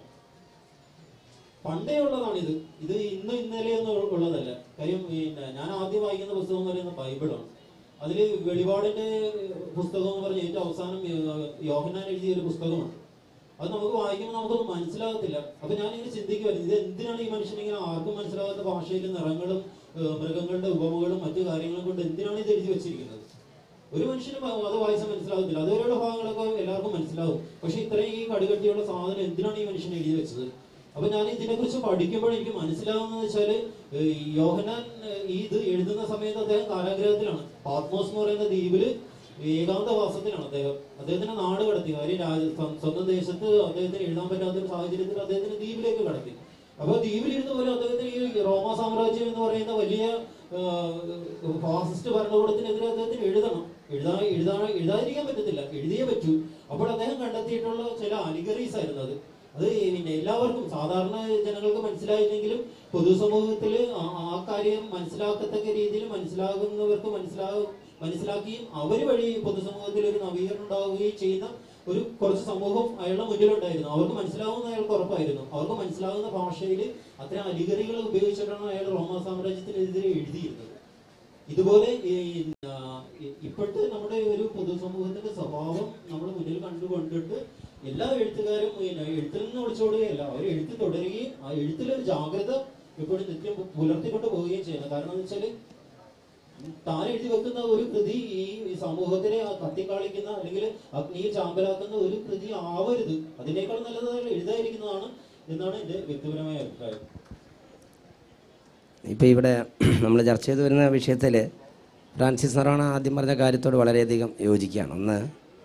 പണ്ടേ ഉള്ളതാണ് ഇത് ഇത് ഇന്ന് ഇന്നലെയൊന്നും ഉള്ളതല്ല കാര്യം പിന്നെ ഞാൻ ആദ്യം വായിക്കുന്ന പുസ്തകം എന്ന് പറയുന്നത് ബൈബിളാണ് അതിൽ വെളിപാടിന്റെ പുസ്തകം എന്ന് പറഞ്ഞ ഏറ്റവും അവസാനം ഏഹ്, യോഹന്നാൻ എഴുതിയ ഒരു പുസ്തകമാണ് അത് നമുക്ക് വായിക്കുമ്പോൾ നമുക്കൊന്നും മനസ്സിലാകത്തില്ല അപ്പൊ ഞാൻ ഇങ്ങനെ ചിന്തിക്കുമായിരുന്നു ഇത് എന്തിനാണ് ഈ മനുഷ്യൻ ഇങ്ങനെ ആർക്കും മനസ്സിലാകാത്ത ഭാഷയിൽ നിറങ്ങളും ഏഹ്, മൃഗങ്ങളുടെ ഉപമകളും മറ്റു കാര്യങ്ങളും കൊണ്ട് എന്തിനാണ് ഇത് എഴുതി വെച്ചിരിക്കുന്നത് ഒരു മനുഷ്യനും അത് അത് വായിച്ചാൽ മനസ്സിലാകത്തില്ല അതുവരെയുള്ള ഭാഗങ്ങളൊക്കെ എല്ലാവർക്കും മനസ്സിലാവും പക്ഷെ ഇത്രയും ഈ കടുകട്ടിയുള്ള സാധനം എന്തിനാണ് ഈ മനുഷ്യൻ എഴുതി വെച്ചത് അപ്പൊ ഞാൻ ഇതിനെക്കുറിച്ച് പഠിക്കുമ്പോൾ എനിക്ക് മനസ്സിലാവുന്നത് വെച്ചാല് ഏഹ്, ഈ യോഹനാൻ ഏഹ്, ഈ ഇത് എഴുതുന്ന സമയത്ത് അദ്ദേഹം കാരാഗ്രഹത്തിലാണ് പാത്മോസ് എന്ന് പറയുന്ന ദ്വീപില് ഏകാന്തവാസത്തിലാണ് അദ്ദേഹം അദ്ദേഹത്തിന് നാട് കടത്തി കാര്യം രാജ- സ്വ- സ്വന്തം ദേശത്ത് അദ്ദേഹത്തിന് എഴുതാൻ പറ്റാത്ത ഒരു സാഹചര്യത്തിൽ അദ്ദേഹത്തിന് ദ്വീപിലേക്ക് കടത്തി അപ്പൊ ദ്വീപിലിരുന്ന് പോലും അദ്ദേഹത്തിന് ഈ റോമ സാമ്രാജ്യം എന്ന് പറയുന്ന വലിയ ഏഹ്, ഫാസിസ്റ്റ് ഭരണകൂടത്തിനെതിരെ അദ്ദേഹത്തിന് എഴുതണം എഴുതാ എഴുതാ എഴുതാതിരിക്കാൻ പറ്റത്തില്ല എഴുതിയേ പറ്റൂ അപ്പോൾ അദ്ദേഹം കണ്ടെത്തിയിട്ടുള്ള ചില അലിഗറീസ് ആയിരുന്നു അത് അത് പിന്നെ എല്ലാവർക്കും സാധാരണ ജനങ്ങൾക്ക് മനസ്സിലായില്ലെങ്കിലും പൊതുസമൂഹത്തിൽ ആ- ആ കാര്യം മനസ്സിലാക്കത്തക്ക രീതിയിൽ മനസ്സിലാകുന്നവർക്ക് മനസ്സിലാകും മനസ്സിലാക്കുകയും അവർ വഴി പൊതുസമൂഹത്തിൽ ഒരു നവീകരണം ഉണ്ടാവുകയും ചെയ്യുന്ന ഒരു കുറച്ച് സമൂഹം അയാളുടെ മുന്നിലുണ്ടായിരുന്നു അവർക്ക് മനസ്സിലാവുന്ന അയാൾക്ക് ഉറപ്പായിരുന്നു അവർക്ക് മനസ്സിലാകുന്ന ഭാഷയിൽ അത്തരം അലിഗറികൾ ഉപയോഗിച്ചിട്ടാണ് അയാൾ റോമ സാമ്രാജ്യത്തിനെതിരെ എഴുതിയിരുന്നത് ഇതുപോലെ ഈ, ആ, ഇ- ഇപ്പോഴത്തെ നമ്മുടെ ഒരു പൊതുസമൂഹത്തിന്റെ സ്വഭാവം നമ്മൾ മുന്നിൽ കണ്ടുകൊണ്ടിട്ട് എല്ലാ എഴുത്തുകാരും പിന്നെ എഴുത്തിൽ നിന്ന് ഒളിച്ചോടുകയല്ല അവർ എഴുത്ത് തുടരുകയും ആ എഴുത്തിലൊരു ജാഗ്രത എപ്പോഴും നിത്യം പുലർത്തിക്കൊണ്ട് പോവുകയും ചെയ്യണം കാരണം എന്ന് വെച്ചാല് താൻ എഴുതി വെക്കുന്ന ഒരു കൃതി ഈ ഈ സമൂഹത്തിനെ ആ കത്തിക്കാളിക്കുന്ന അല്ലെങ്കിൽ അഗ്നിയിൽ ചാമ്പലാക്കുന്ന ഒരു കൃതി ആവരുത് അതിനേക്കാൾ നല്ലത് അയാൾ എഴുതാതിരിക്കുന്നതാണ് എന്നാണ് എൻ്റെ വ്യക്തിപരമായ അഭിപ്രായം ഇപ്പോൾ ഇവിടെ നമ്മൾ ചർച്ച ചെയ്തു വരുന്ന വിഷയത്തിൽ ഫ്രാൻസിസ് നറോണ ആദ്യം പറഞ്ഞ കാര്യത്തോട് വളരെയധികം യോജിക്കുകയാണ് ഒന്ന്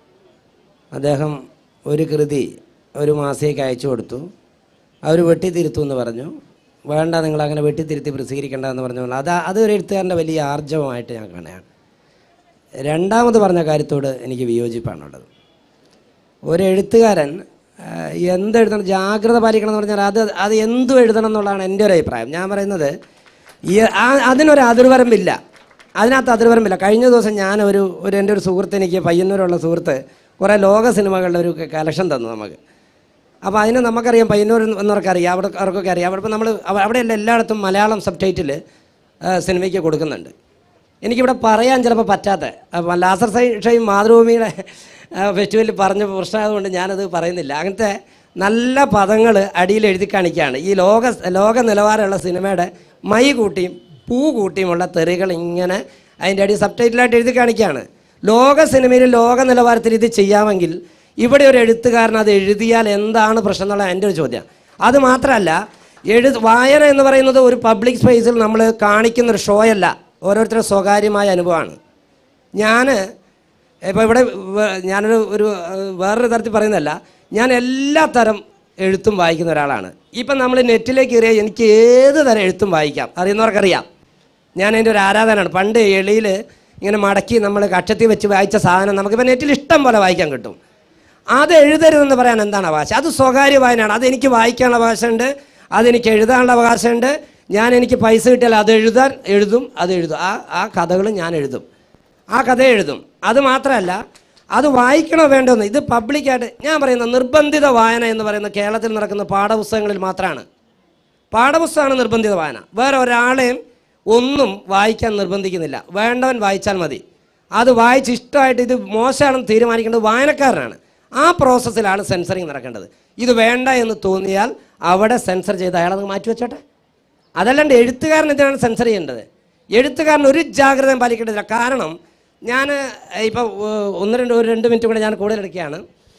അദ്ദേഹം ഒരു കൃതി ഒരു മാസികയ്ക്ക് അയച്ചു കൊടുത്തു അവർ വെട്ടിത്തിരുത്തു എന്ന് പറഞ്ഞു വേണ്ട നിങ്ങൾ അങ്ങനെ വെട്ടിത്തിരുത്തി പ്രസിദ്ധീകരിക്കേണ്ട എന്ന് പറഞ്ഞു അത് അതൊരു എഴുത്തുകാരൻ്റെ വലിയ ആർജവമായിട്ട് ഞാൻ കാണുകയാണ് രണ്ടാമത് പറഞ്ഞ കാര്യത്തോട് എനിക്ക് വിയോജിപ്പാണുള്ളത് ഒരു എഴുത്തുകാരൻ ആ, എന്തെഴുതണം ജാഗ്രത പാലിക്കണം എന്ന് പറഞ്ഞാൽ അത് അത് എന്തും എഴുതണം എന്നുള്ളതാണ് എൻ്റെ ഒരു അഭിപ്രായം ഞാൻ പറയുന്നത് ഈ ആ അതിനൊരു അതിർവരമ്പില്ല അതിനകത്ത് അതിർവരമ്പില്ല കഴിഞ്ഞ ദിവസം ഞാൻ ഒരു ഒരു എൻ്റെ ഒരു സുഹൃത്ത് എനിക്ക് പയ്യന്നൂരുള്ള സുഹൃത്ത് കുറേ ലോക സിനിമകളുടെ ഒരു കളക്ഷൻ തന്നു നമുക്ക് അപ്പോൾ അതിന് നമുക്കറിയാം പയ്യന്നൂർ എന്നവർക്കറിയാം അവിടെ അവർക്കൊക്കെ അറിയാം അവിടെ ഇപ്പോൾ നമ്മൾ അവിടെയല്ല എല്ലായിടത്തും മലയാളം സബ് ടൈറ്റിൽ സിനിമയ്ക്ക് കൊടുക്കുന്നുണ്ട് എനിക്കിവിടെ പറയാൻ ചിലപ്പോൾ പറ്റാത്ത അപ്പോൾ ലാസർ സൈ ഷൈം മാതൃഭൂമിയുടെ ഫെസ്റ്റിവലിൽ പറഞ്ഞ പ്രശ്നമായതുകൊണ്ട് ഞാനത് പറയുന്നില്ല അങ്ങനത്തെ നല്ല പദങ്ങൾ അടിയിൽ എഴുതി കാണിക്കുകയാണ് ഈ ലോക ലോക നിലവാരമുള്ള സിനിമയുടെ മൈ കൂട്ടിയും പൂ കൂട്ടിയുമുള്ള തെറികൾ ഇങ്ങനെ അതിൻ്റെ അടി സബ് ടൈറ്റിലായിട്ട് എഴുതി കാണിക്കുകയാണ് ലോക സിനിമയിൽ ലോക നിലവാരത്തിൽ ഇത് ചെയ്യാമെങ്കിൽ ഇവിടെ ഒരു എഴുത്തുകാരൻ അത് എഴുതിയാൽ എന്താണ് പ്രശ്നം എന്നുള്ള എൻ്റെ ഒരു ചോദ്യം അത് മാത്രമല്ല എഴു വായന എന്ന് പറയുന്നത് ഒരു പബ്ലിക് സ്പേസിൽ നമ്മൾ കാണിക്കുന്ന ഒരു ഷോ അല്ല ഓരോരുത്തരുടെ സ്വകാര്യമായ അനുഭവമാണ് ഞാൻ ഇപ്പോൾ ഇവിടെ വേ- ഞാനൊരു ഒരു ഏഹ്, വേറൊരു തരത്തിൽ പറയുന്നതല്ല ഞാൻ എല്ലാ തരം എഴുത്തും വായിക്കുന്ന ഒരാളാണ് ഇപ്പം നമ്മൾ നെറ്റിലേക്ക് കയറിയാൽ എനിക്ക് ഏത് തരം എഴുത്തും വായിക്കാം അറിയുന്നവർക്കറിയാം ഞാൻ എൻ്റെ ഒരു ആരാധനയാണ് പണ്ട് എളിയിൽ ഇങ്ങനെ മടക്കി നമ്മൾ കക്ഷത്തിൽ വെച്ച് വായിച്ച സാധനം നമുക്കിപ്പോൾ നെറ്റിൽ ഇഷ്ടം പോലെ വായിക്കാൻ കിട്ടും അത് എഴുതരുതെന്ന് പറയാൻ എന്താണ് അവകാശം അത് സ്വകാര്യ വായനയാണ് അതെനിക്ക് വായിക്കാനുള്ള അവകാശമുണ്ട് അതെനിക്ക് എഴുതാനുള്ള അവകാശമുണ്ട് ഞാൻ എനിക്ക് പൈസ കിട്ടിയാൽ അത് എഴുതാൻ എഴുതും അത് എഴുതും ആ ആ കഥകൾ ഞാൻ എഴുതും ആ കഥ എഴുതും അത് മാത്രമല്ല അത് വായിക്കണോ വേണ്ടോന്ന് ഇത് പബ്ലിക്കായിട്ട് ഞാൻ പറയുന്ന നിർബന്ധിത വായന എന്ന് പറയുന്ന കേരളത്തിൽ നടക്കുന്ന പാഠപുസ്തകങ്ങളിൽ മാത്രമാണ് പാഠപുസ്തകമാണ് നിർബന്ധിത വായന വേറെ ഒരാളെയും ഒന്നും വായിക്കാൻ നിർബന്ധിക്കുന്നില്ല വേണ്ടവൻ വായിച്ചാൽ മതി അത് വായിച്ച് ഇഷ്ടമായിട്ട് ഇത് മോശമാണെന്ന് തീരുമാനിക്കേണ്ടത് വായനക്കാരനാണ് ആ പ്രോസസ്സിലാണ് സെൻസറിങ് നടക്കേണ്ടത് ഇത് വേണ്ട എന്ന് തോന്നിയാൽ അവിടെ സെൻസർ ചെയ്ത് അയാളത് മാറ്റി വെച്ചോട്ടെ അതല്ലാണ്ട് എഴുത്തുകാരൻ എന്തിനാണ് സെൻസർ ചെയ്യേണ്ടത് എഴുത്തുകാരൻ ഒരു ജാഗ്രതയും പാലിക്കേണ്ടതില്ല കാരണം ഞാൻ ഇപ്പോൾ ഒന്ന് രണ്ട് ഒരു രണ്ട് മിനിറ്റ് കൂടെ ഞാൻ കൂടുതൽ എടുക്കുകയാണ്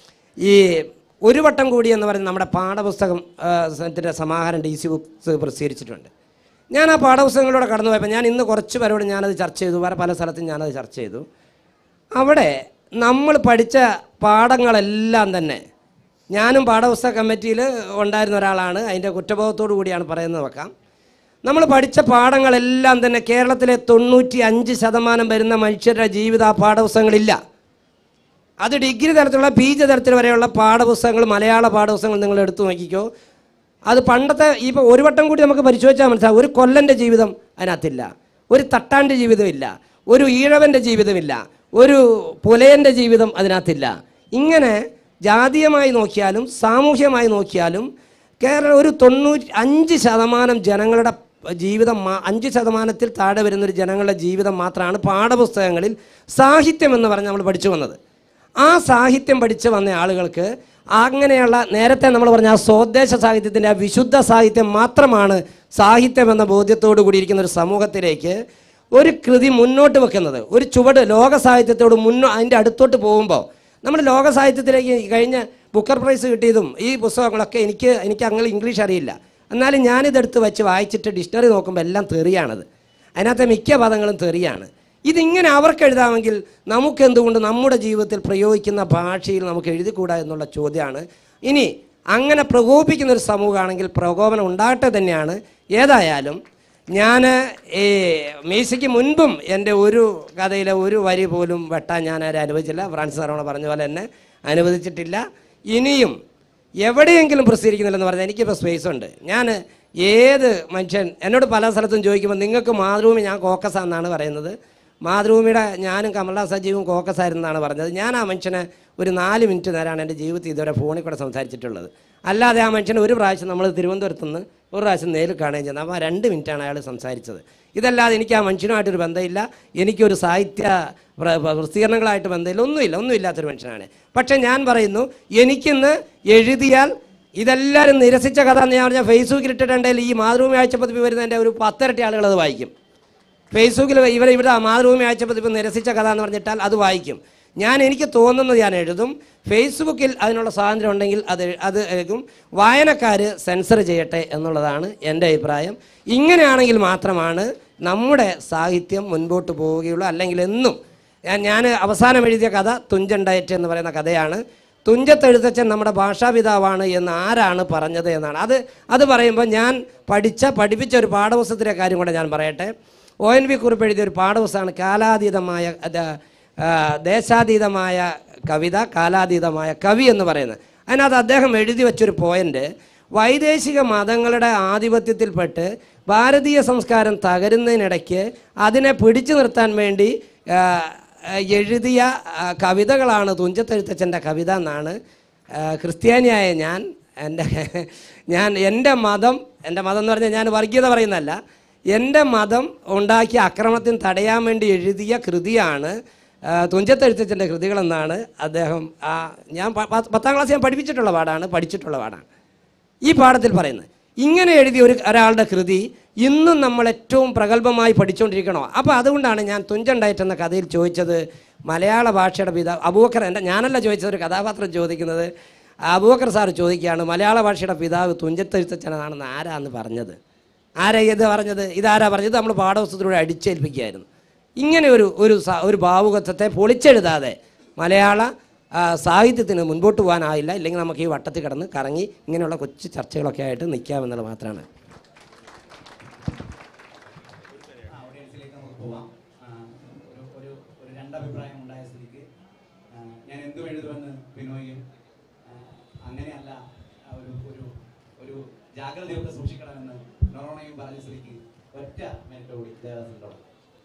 ഈ ഒരു വട്ടം കൂടി എന്ന് പറയുന്ന നമ്മുടെ പാഠപുസ്തകം ആ, ത്തിൻ്റെ സമാഹാരം ഡി സി ബുക്സ് പ്രസിദ്ധീകരിച്ചിട്ടുണ്ട് ഞാൻ ആ പാഠപുസ്തകങ്ങളിലൂടെ കടന്നു പോയപ്പോൾ ഞാൻ ഇന്ന് കുറച്ച് പേരോട് ഞാനത് ചർച്ച ചെയ്തു വേറെ പല സ്ഥലത്തും ഞാനത് ചർച്ച ചെയ്തു അവിടെ നമ്മൾ പഠിച്ച പാഠങ്ങളെല്ലാം തന്നെ ഞാനും പാഠപുസ്തക കമ്മിറ്റിയിൽ ഉണ്ടായിരുന്ന ഒരാളാണ് അതിൻ്റെ കുറ്റബോധത്തോടു കൂടിയാണ് പറയുന്നത് വെക്കാം നമ്മൾ പഠിച്ച പാഠങ്ങളെല്ലാം തന്നെ കേരളത്തിലെ തൊണ്ണൂറ്റി അഞ്ച് ശതമാനം വരുന്ന മനുഷ്യരുടെ ജീവിത ആ പാഠപുസ്തകങ്ങളില്ല അത് ഡിഗ്രി തലത്തിലുള്ള പി ജി തലത്തിൽ വരെയുള്ള പാഠപുസ്തകങ്ങൾ മലയാള പാഠപുസ്തകങ്ങൾ നിങ്ങൾ എടുത്തു നോക്കിക്കോ അത് പണ്ടത്തെ ഇപ്പോൾ ഒരു വട്ടം കൂടി നമുക്ക് പരിശോധിച്ചാൽ മനസ്സിലാവും ഒരു കൊല്ലൻ്റെ ജീവിതം അതിനകത്തില്ല ഒരു തട്ടാൻ്റെ ജീവിതമില്ല ഒരു ഈഴവൻ്റെ ജീവിതമില്ല ഒരു പുലയൻ്റെ ജീവിതം അതിനകത്തില്ല ഇങ്ങനെ ജാതീയമായി നോക്കിയാലും സാമൂഹ്യമായി നോക്കിയാലും കേരളം ഒരു തൊണ്ണൂറ്റി അഞ്ച് ശതമാനം ജനങ്ങളുടെ ജീവിതം മാ അഞ്ച് ശതമാനത്തിൽ താഴെ വരുന്നൊരു ജനങ്ങളുടെ ജീവിതം മാത്രമാണ് പാഠപുസ്തകങ്ങളിൽ സാഹിത്യം എന്ന് പറഞ്ഞ് നമ്മൾ പഠിച്ചു വന്നത് ആ സാഹിത്യം പഠിച്ച് വന്ന ആളുകൾക്ക് അങ്ങനെയുള്ള നേരത്തെ നമ്മൾ പറഞ്ഞ ആ സ്വദേശ സാഹിത്യത്തിൻ്റെ ആ വിശുദ്ധ സാഹിത്യം മാത്രമാണ് സാഹിത്യം എന്ന ബോധ്യത്തോടു കൂടിയിരിക്കുന്ന ഒരു സമൂഹത്തിലേക്ക് ഒരു കൃതി മുന്നോട്ട് വെക്കുന്നത് ഒരു ചുവട് ലോക സാഹിത്യത്തോട് മുന്നോ അതിൻ്റെ അടുത്തോട്ട് പോകുമ്പോൾ നമ്മൾ ലോക സാഹിത്യത്തിലേക്ക് കഴിഞ്ഞ ബുക്കർ പ്രൈസ് കിട്ടിയതും ഈ പുസ്തകങ്ങളൊക്കെ എനിക്ക് എനിക്ക് അങ്ങനെ ഇംഗ്ലീഷ് അറിയില്ല എന്നാലും ഞാനിതെടുത്ത് വെച്ച് വായിച്ചിട്ട് ഡിക്ഷണറി നോക്കുമ്പോൾ എല്ലാം തെറിയാണത് അതിനകത്തെ മിക്ക പദങ്ങളും തെറിയാണ് ഇതിങ്ങനെ അവർക്ക് എഴുതാമെങ്കിൽ നമുക്ക് എന്തുകൊണ്ട് നമ്മുടെ ജീവിതത്തിൽ പ്രയോഗിക്കുന്ന ഭാഷയിൽ നമുക്ക് എഴുതിക്കൂടാ എന്നുള്ള ചോദ്യമാണ് ഇനി അങ്ങനെ പ്രകോപിക്കുന്ന ഒരു സമൂഹമാണെങ്കിൽ പ്രകോപനം ഉണ്ടാകട്ടെ തന്നെയാണ് ഏതായാലും ഞാൻ ഈ മീശയ്ക്ക് മുൻപും എൻ്റെ ഒരു കഥയിലെ ഒരു വരി പോലും വെട്ടാൻ ഞാൻ ആരും അനുവദിച്ചില്ല ഫ്രാൻസിസ് സാറോണ പറഞ്ഞ പോലെ തന്നെ അനുവദിച്ചിട്ടില്ല ഇനിയും എവിടെയെങ്കിലും പ്രസിദ്ധീകരിക്കുന്നില്ലെന്ന് പറഞ്ഞാൽ എനിക്കിപ്പോൾ സ്പേസ് ഉണ്ട് ഞാൻ ഏത് മനുഷ്യൻ എന്നോട് പല സ്ഥലത്തും ചോദിക്കുമ്പോൾ നിങ്ങൾക്ക് മാതൃഭൂമി ഞാൻ കോക്കസ് എന്നാണ് പറയുന്നത് മാതൃഭൂമിയുടെ ഞാനും കമല സജീവും കോക്കസ് ആയിരുന്നാണ് പറഞ്ഞത് ഞാൻ ആ മനുഷ്യനെ ഒരു നാല് മിനിറ്റ് നേരമാണ് എൻ്റെ ജീവിതത്തിൽ ഇതുവരെ ഫോണിൽ കൂടെ സംസാരിച്ചിട്ടുള്ളത് അല്ലാതെ ആ മനുഷ്യനെ ഒരു പ്രാവശ്യം നമ്മൾ തിരുവനന്തപുരത്ത് നിന്ന് ഒരു പ്രാവശ്യം നേരിൽ കാണുകയും ചെയ്യുന്നത് അപ്പോൾ ആ രണ്ട് മിനിറ്റാണ് അയാൾ സംസാരിച്ചത് ഇതല്ലാതെ എനിക്ക് ആ മനുഷ്യനുമായിട്ടൊരു ബന്ധമില്ല എനിക്കൊരു സാഹിത്യ പ്ര- പ്ര- പ്രസിദ്ധീകരണങ്ങളായിട്ട് ബന്ധമില്ല ഒന്നുമില്ല ഒന്നുമില്ലാത്തൊരു മനുഷ്യനാണ് പക്ഷേ ഞാൻ പറയുന്നു എനിക്കിന്ന് എഴുതിയാൽ ഇതെല്ലാവരും നിരസിച്ച കഥ എന്ന് ഞാൻ പറഞ്ഞാൽ ഫേസ്ബുക്കിൽ ഇട്ടിട്ടുണ്ടെങ്കിൽ ഈ മാതൃഭൂമി ആഴ്ചപ്പതിപ്പ് വരുന്നതിൻ്റെ ഒരു പത്തിരട്ടി ആളുകൾ അത് വായിക്കും ഫേസ്ബുക്കിൽ ഇവർ ഇവിടെ മാതൃഭൂമി അയച്ചപ്പോൾ ഇപ്പോൾ നിരസിച്ച കഥ എന്ന് പറഞ്ഞിട്ടാൽ അത് വായിക്കും ഞാൻ എനിക്ക് തോന്നുന്നത് ഞാൻ എഴുതും ഫേസ്ബുക്കിൽ അതിനുള്ള സ്വാതന്ത്ര്യം ഉണ്ടെങ്കിൽ അത് എഴു- അത് എഴുതും വായനക്കാർ സെൻസർ ചെയ്യട്ടെ എന്നുള്ളതാണ് എൻ്റെ അഭിപ്രായം ഇങ്ങനെയാണെങ്കിൽ മാത്രമാണ് നമ്മുടെ സാഹിത്യം മുൻപോട്ട് പോവുകയുള്ളൂ അല്ലെങ്കിൽ എന്നും ഞാൻ ഞാൻ അവസാനം എഴുതിയ കഥ തുഞ്ചൻ ഡയറ്റ് എന്ന് പറയുന്ന കഥയാണ് തുഞ്ചത്തെഴുത്തച്ഛൻ നമ്മുടെ ഭാഷാപിതാവാണ് എന്ന് ആരാണ് പറഞ്ഞത് എന്നാണ് അത് അത് പറയുമ്പോൾ ഞാൻ പഠിച്ച പഠിപ്പിച്ച ഒരു പാഠപുസ്തകത്തിലെ കാര്യം കൂടെ ഞാൻ പറയട്ടെ ഒ എൻ വി കുറിപ്പ് എഴുതിയ ഒരു പാഠപുസ്തകമാണ് കാലാതീതമായ അത്, ആ, ദേശാതീതമായ കവിത കാലാതീതമായ കവി എന്ന് പറയുന്നത് അതിനകത്ത് അദ്ദേഹം എഴുതി വെച്ചൊരു പോയിന്റ് വൈദേശിക മതങ്ങളുടെ ആധിപത്യത്തിൽപ്പെട്ട് ഭാരതീയ സംസ്കാരം തകരുന്നതിനിടയ്ക്ക് അതിനെ പിടിച്ചു നിർത്താൻ വേണ്ടി ആ, ആ, എഴുതിയ ആ, കവിതകളാണ് തുഞ്ചത്തെഴുത്തച്ഛൻ്റെ കവിത എന്നാണ് ആ, ക്രിസ്ത്യാനിയായ ഞാൻ എൻ്റെ ഞാൻ എൻ്റെ മതം എൻ്റെ മതം എന്ന് പറഞ്ഞാൽ ഞാൻ വർഗീയത പറയുന്നതല്ല എൻ്റെ മതം ഉണ്ടാക്കിയ അക്രമത്തിന് തടയാൻ വേണ്ടി എഴുതിയ കൃതിയാണ് ആ, തുഞ്ചത്തെഴുത്തച്ഛൻ്റെ കൃതികളെന്നാണ് അദ്ദേഹം ആ, ഞാൻ പ- പ- പത്താം ക്ലാസ് ഞാൻ പഠിപ്പിച്ചിട്ടുള്ള പാടാണ് പഠിച്ചിട്ടുള്ള പാടാണ് ഈ പാഠത്തിൽ പറയുന്നത് ഇങ്ങനെ എഴുതിയ ഒരു ഒരാളുടെ കൃതി ഇന്നും നമ്മൾ ഏറ്റവും പ്രഗത്ഭമായി പഠിച്ചുകൊണ്ടിരിക്കണോ അപ്പോൾ അതുകൊണ്ടാണ് ഞാൻ തുഞ്ചണ്ടായിട്ട് എന്ന കഥയിൽ ചോദിച്ചത് മലയാള ഭാഷയുടെ പിതാവ് അബൂബക്കർ എൻ്റെ ഞാനല്ല ചോദിച്ചത് ഒരു കഥാപാത്രം ചോദിക്കുന്നത് അബൂബക്കർ സാർ ചോദിക്കുകയാണ് മലയാള ഭാഷയുടെ പിതാവ് തുഞ്ചത്തെഴുത്തച്ഛനാണെന്ന് ആരാന്ന് പറഞ്ഞത് ആരാ ഇത് പറഞ്ഞത് ഇതാരാ പറഞ്ഞത് നമ്മൾ പാഠപുസ്തകത്തിലൂടെ അടിച്ചേൽപ്പിക്കുകയായിരുന്നു ഇങ്ങനെ ഒരു ഒരു സ- ഒരു ഭാവുകത്വത്തെ പൊളിച്ചെഴുതാതെ മലയാള ആ, സാഹിത്യത്തിന് മുൻപോട്ട് പോകാനായില്ല ഇല്ലെങ്കിൽ നമുക്ക് ഈ വട്ടത്തിൽ കിടന്ന് കറങ്ങി ഇങ്ങനെയുള്ള കൊച്ചു ചർച്ചകളൊക്കെ ആയിട്ട് നിൽക്കാമെന്നുള്ളത് മാത്രമാണ് ആ, ഓഡിയൻസിലേക്ക് നമുക്ക് പോവാം ആ, ഒരു ഒരു ഒരു രണ്ടഭിപ്രായം ഉണ്ടായ സ്ഥിതിക്ക് ആ, ഞാൻ എന്തും എഴുതുമെന്ന് ബിനോയും ആ, അങ്ങനെയല്ല ആ, ഒരു ഒരു ഒരു ജാഗ്രതയൊക്കെ സൂക്ഷിക്കണമെന്ന് നൊറോണയും പറഞ്ഞ സ്ഥിതിക്ക് ഒറ്റ മിനിറ്റ് കൂടി ദേവസ്വം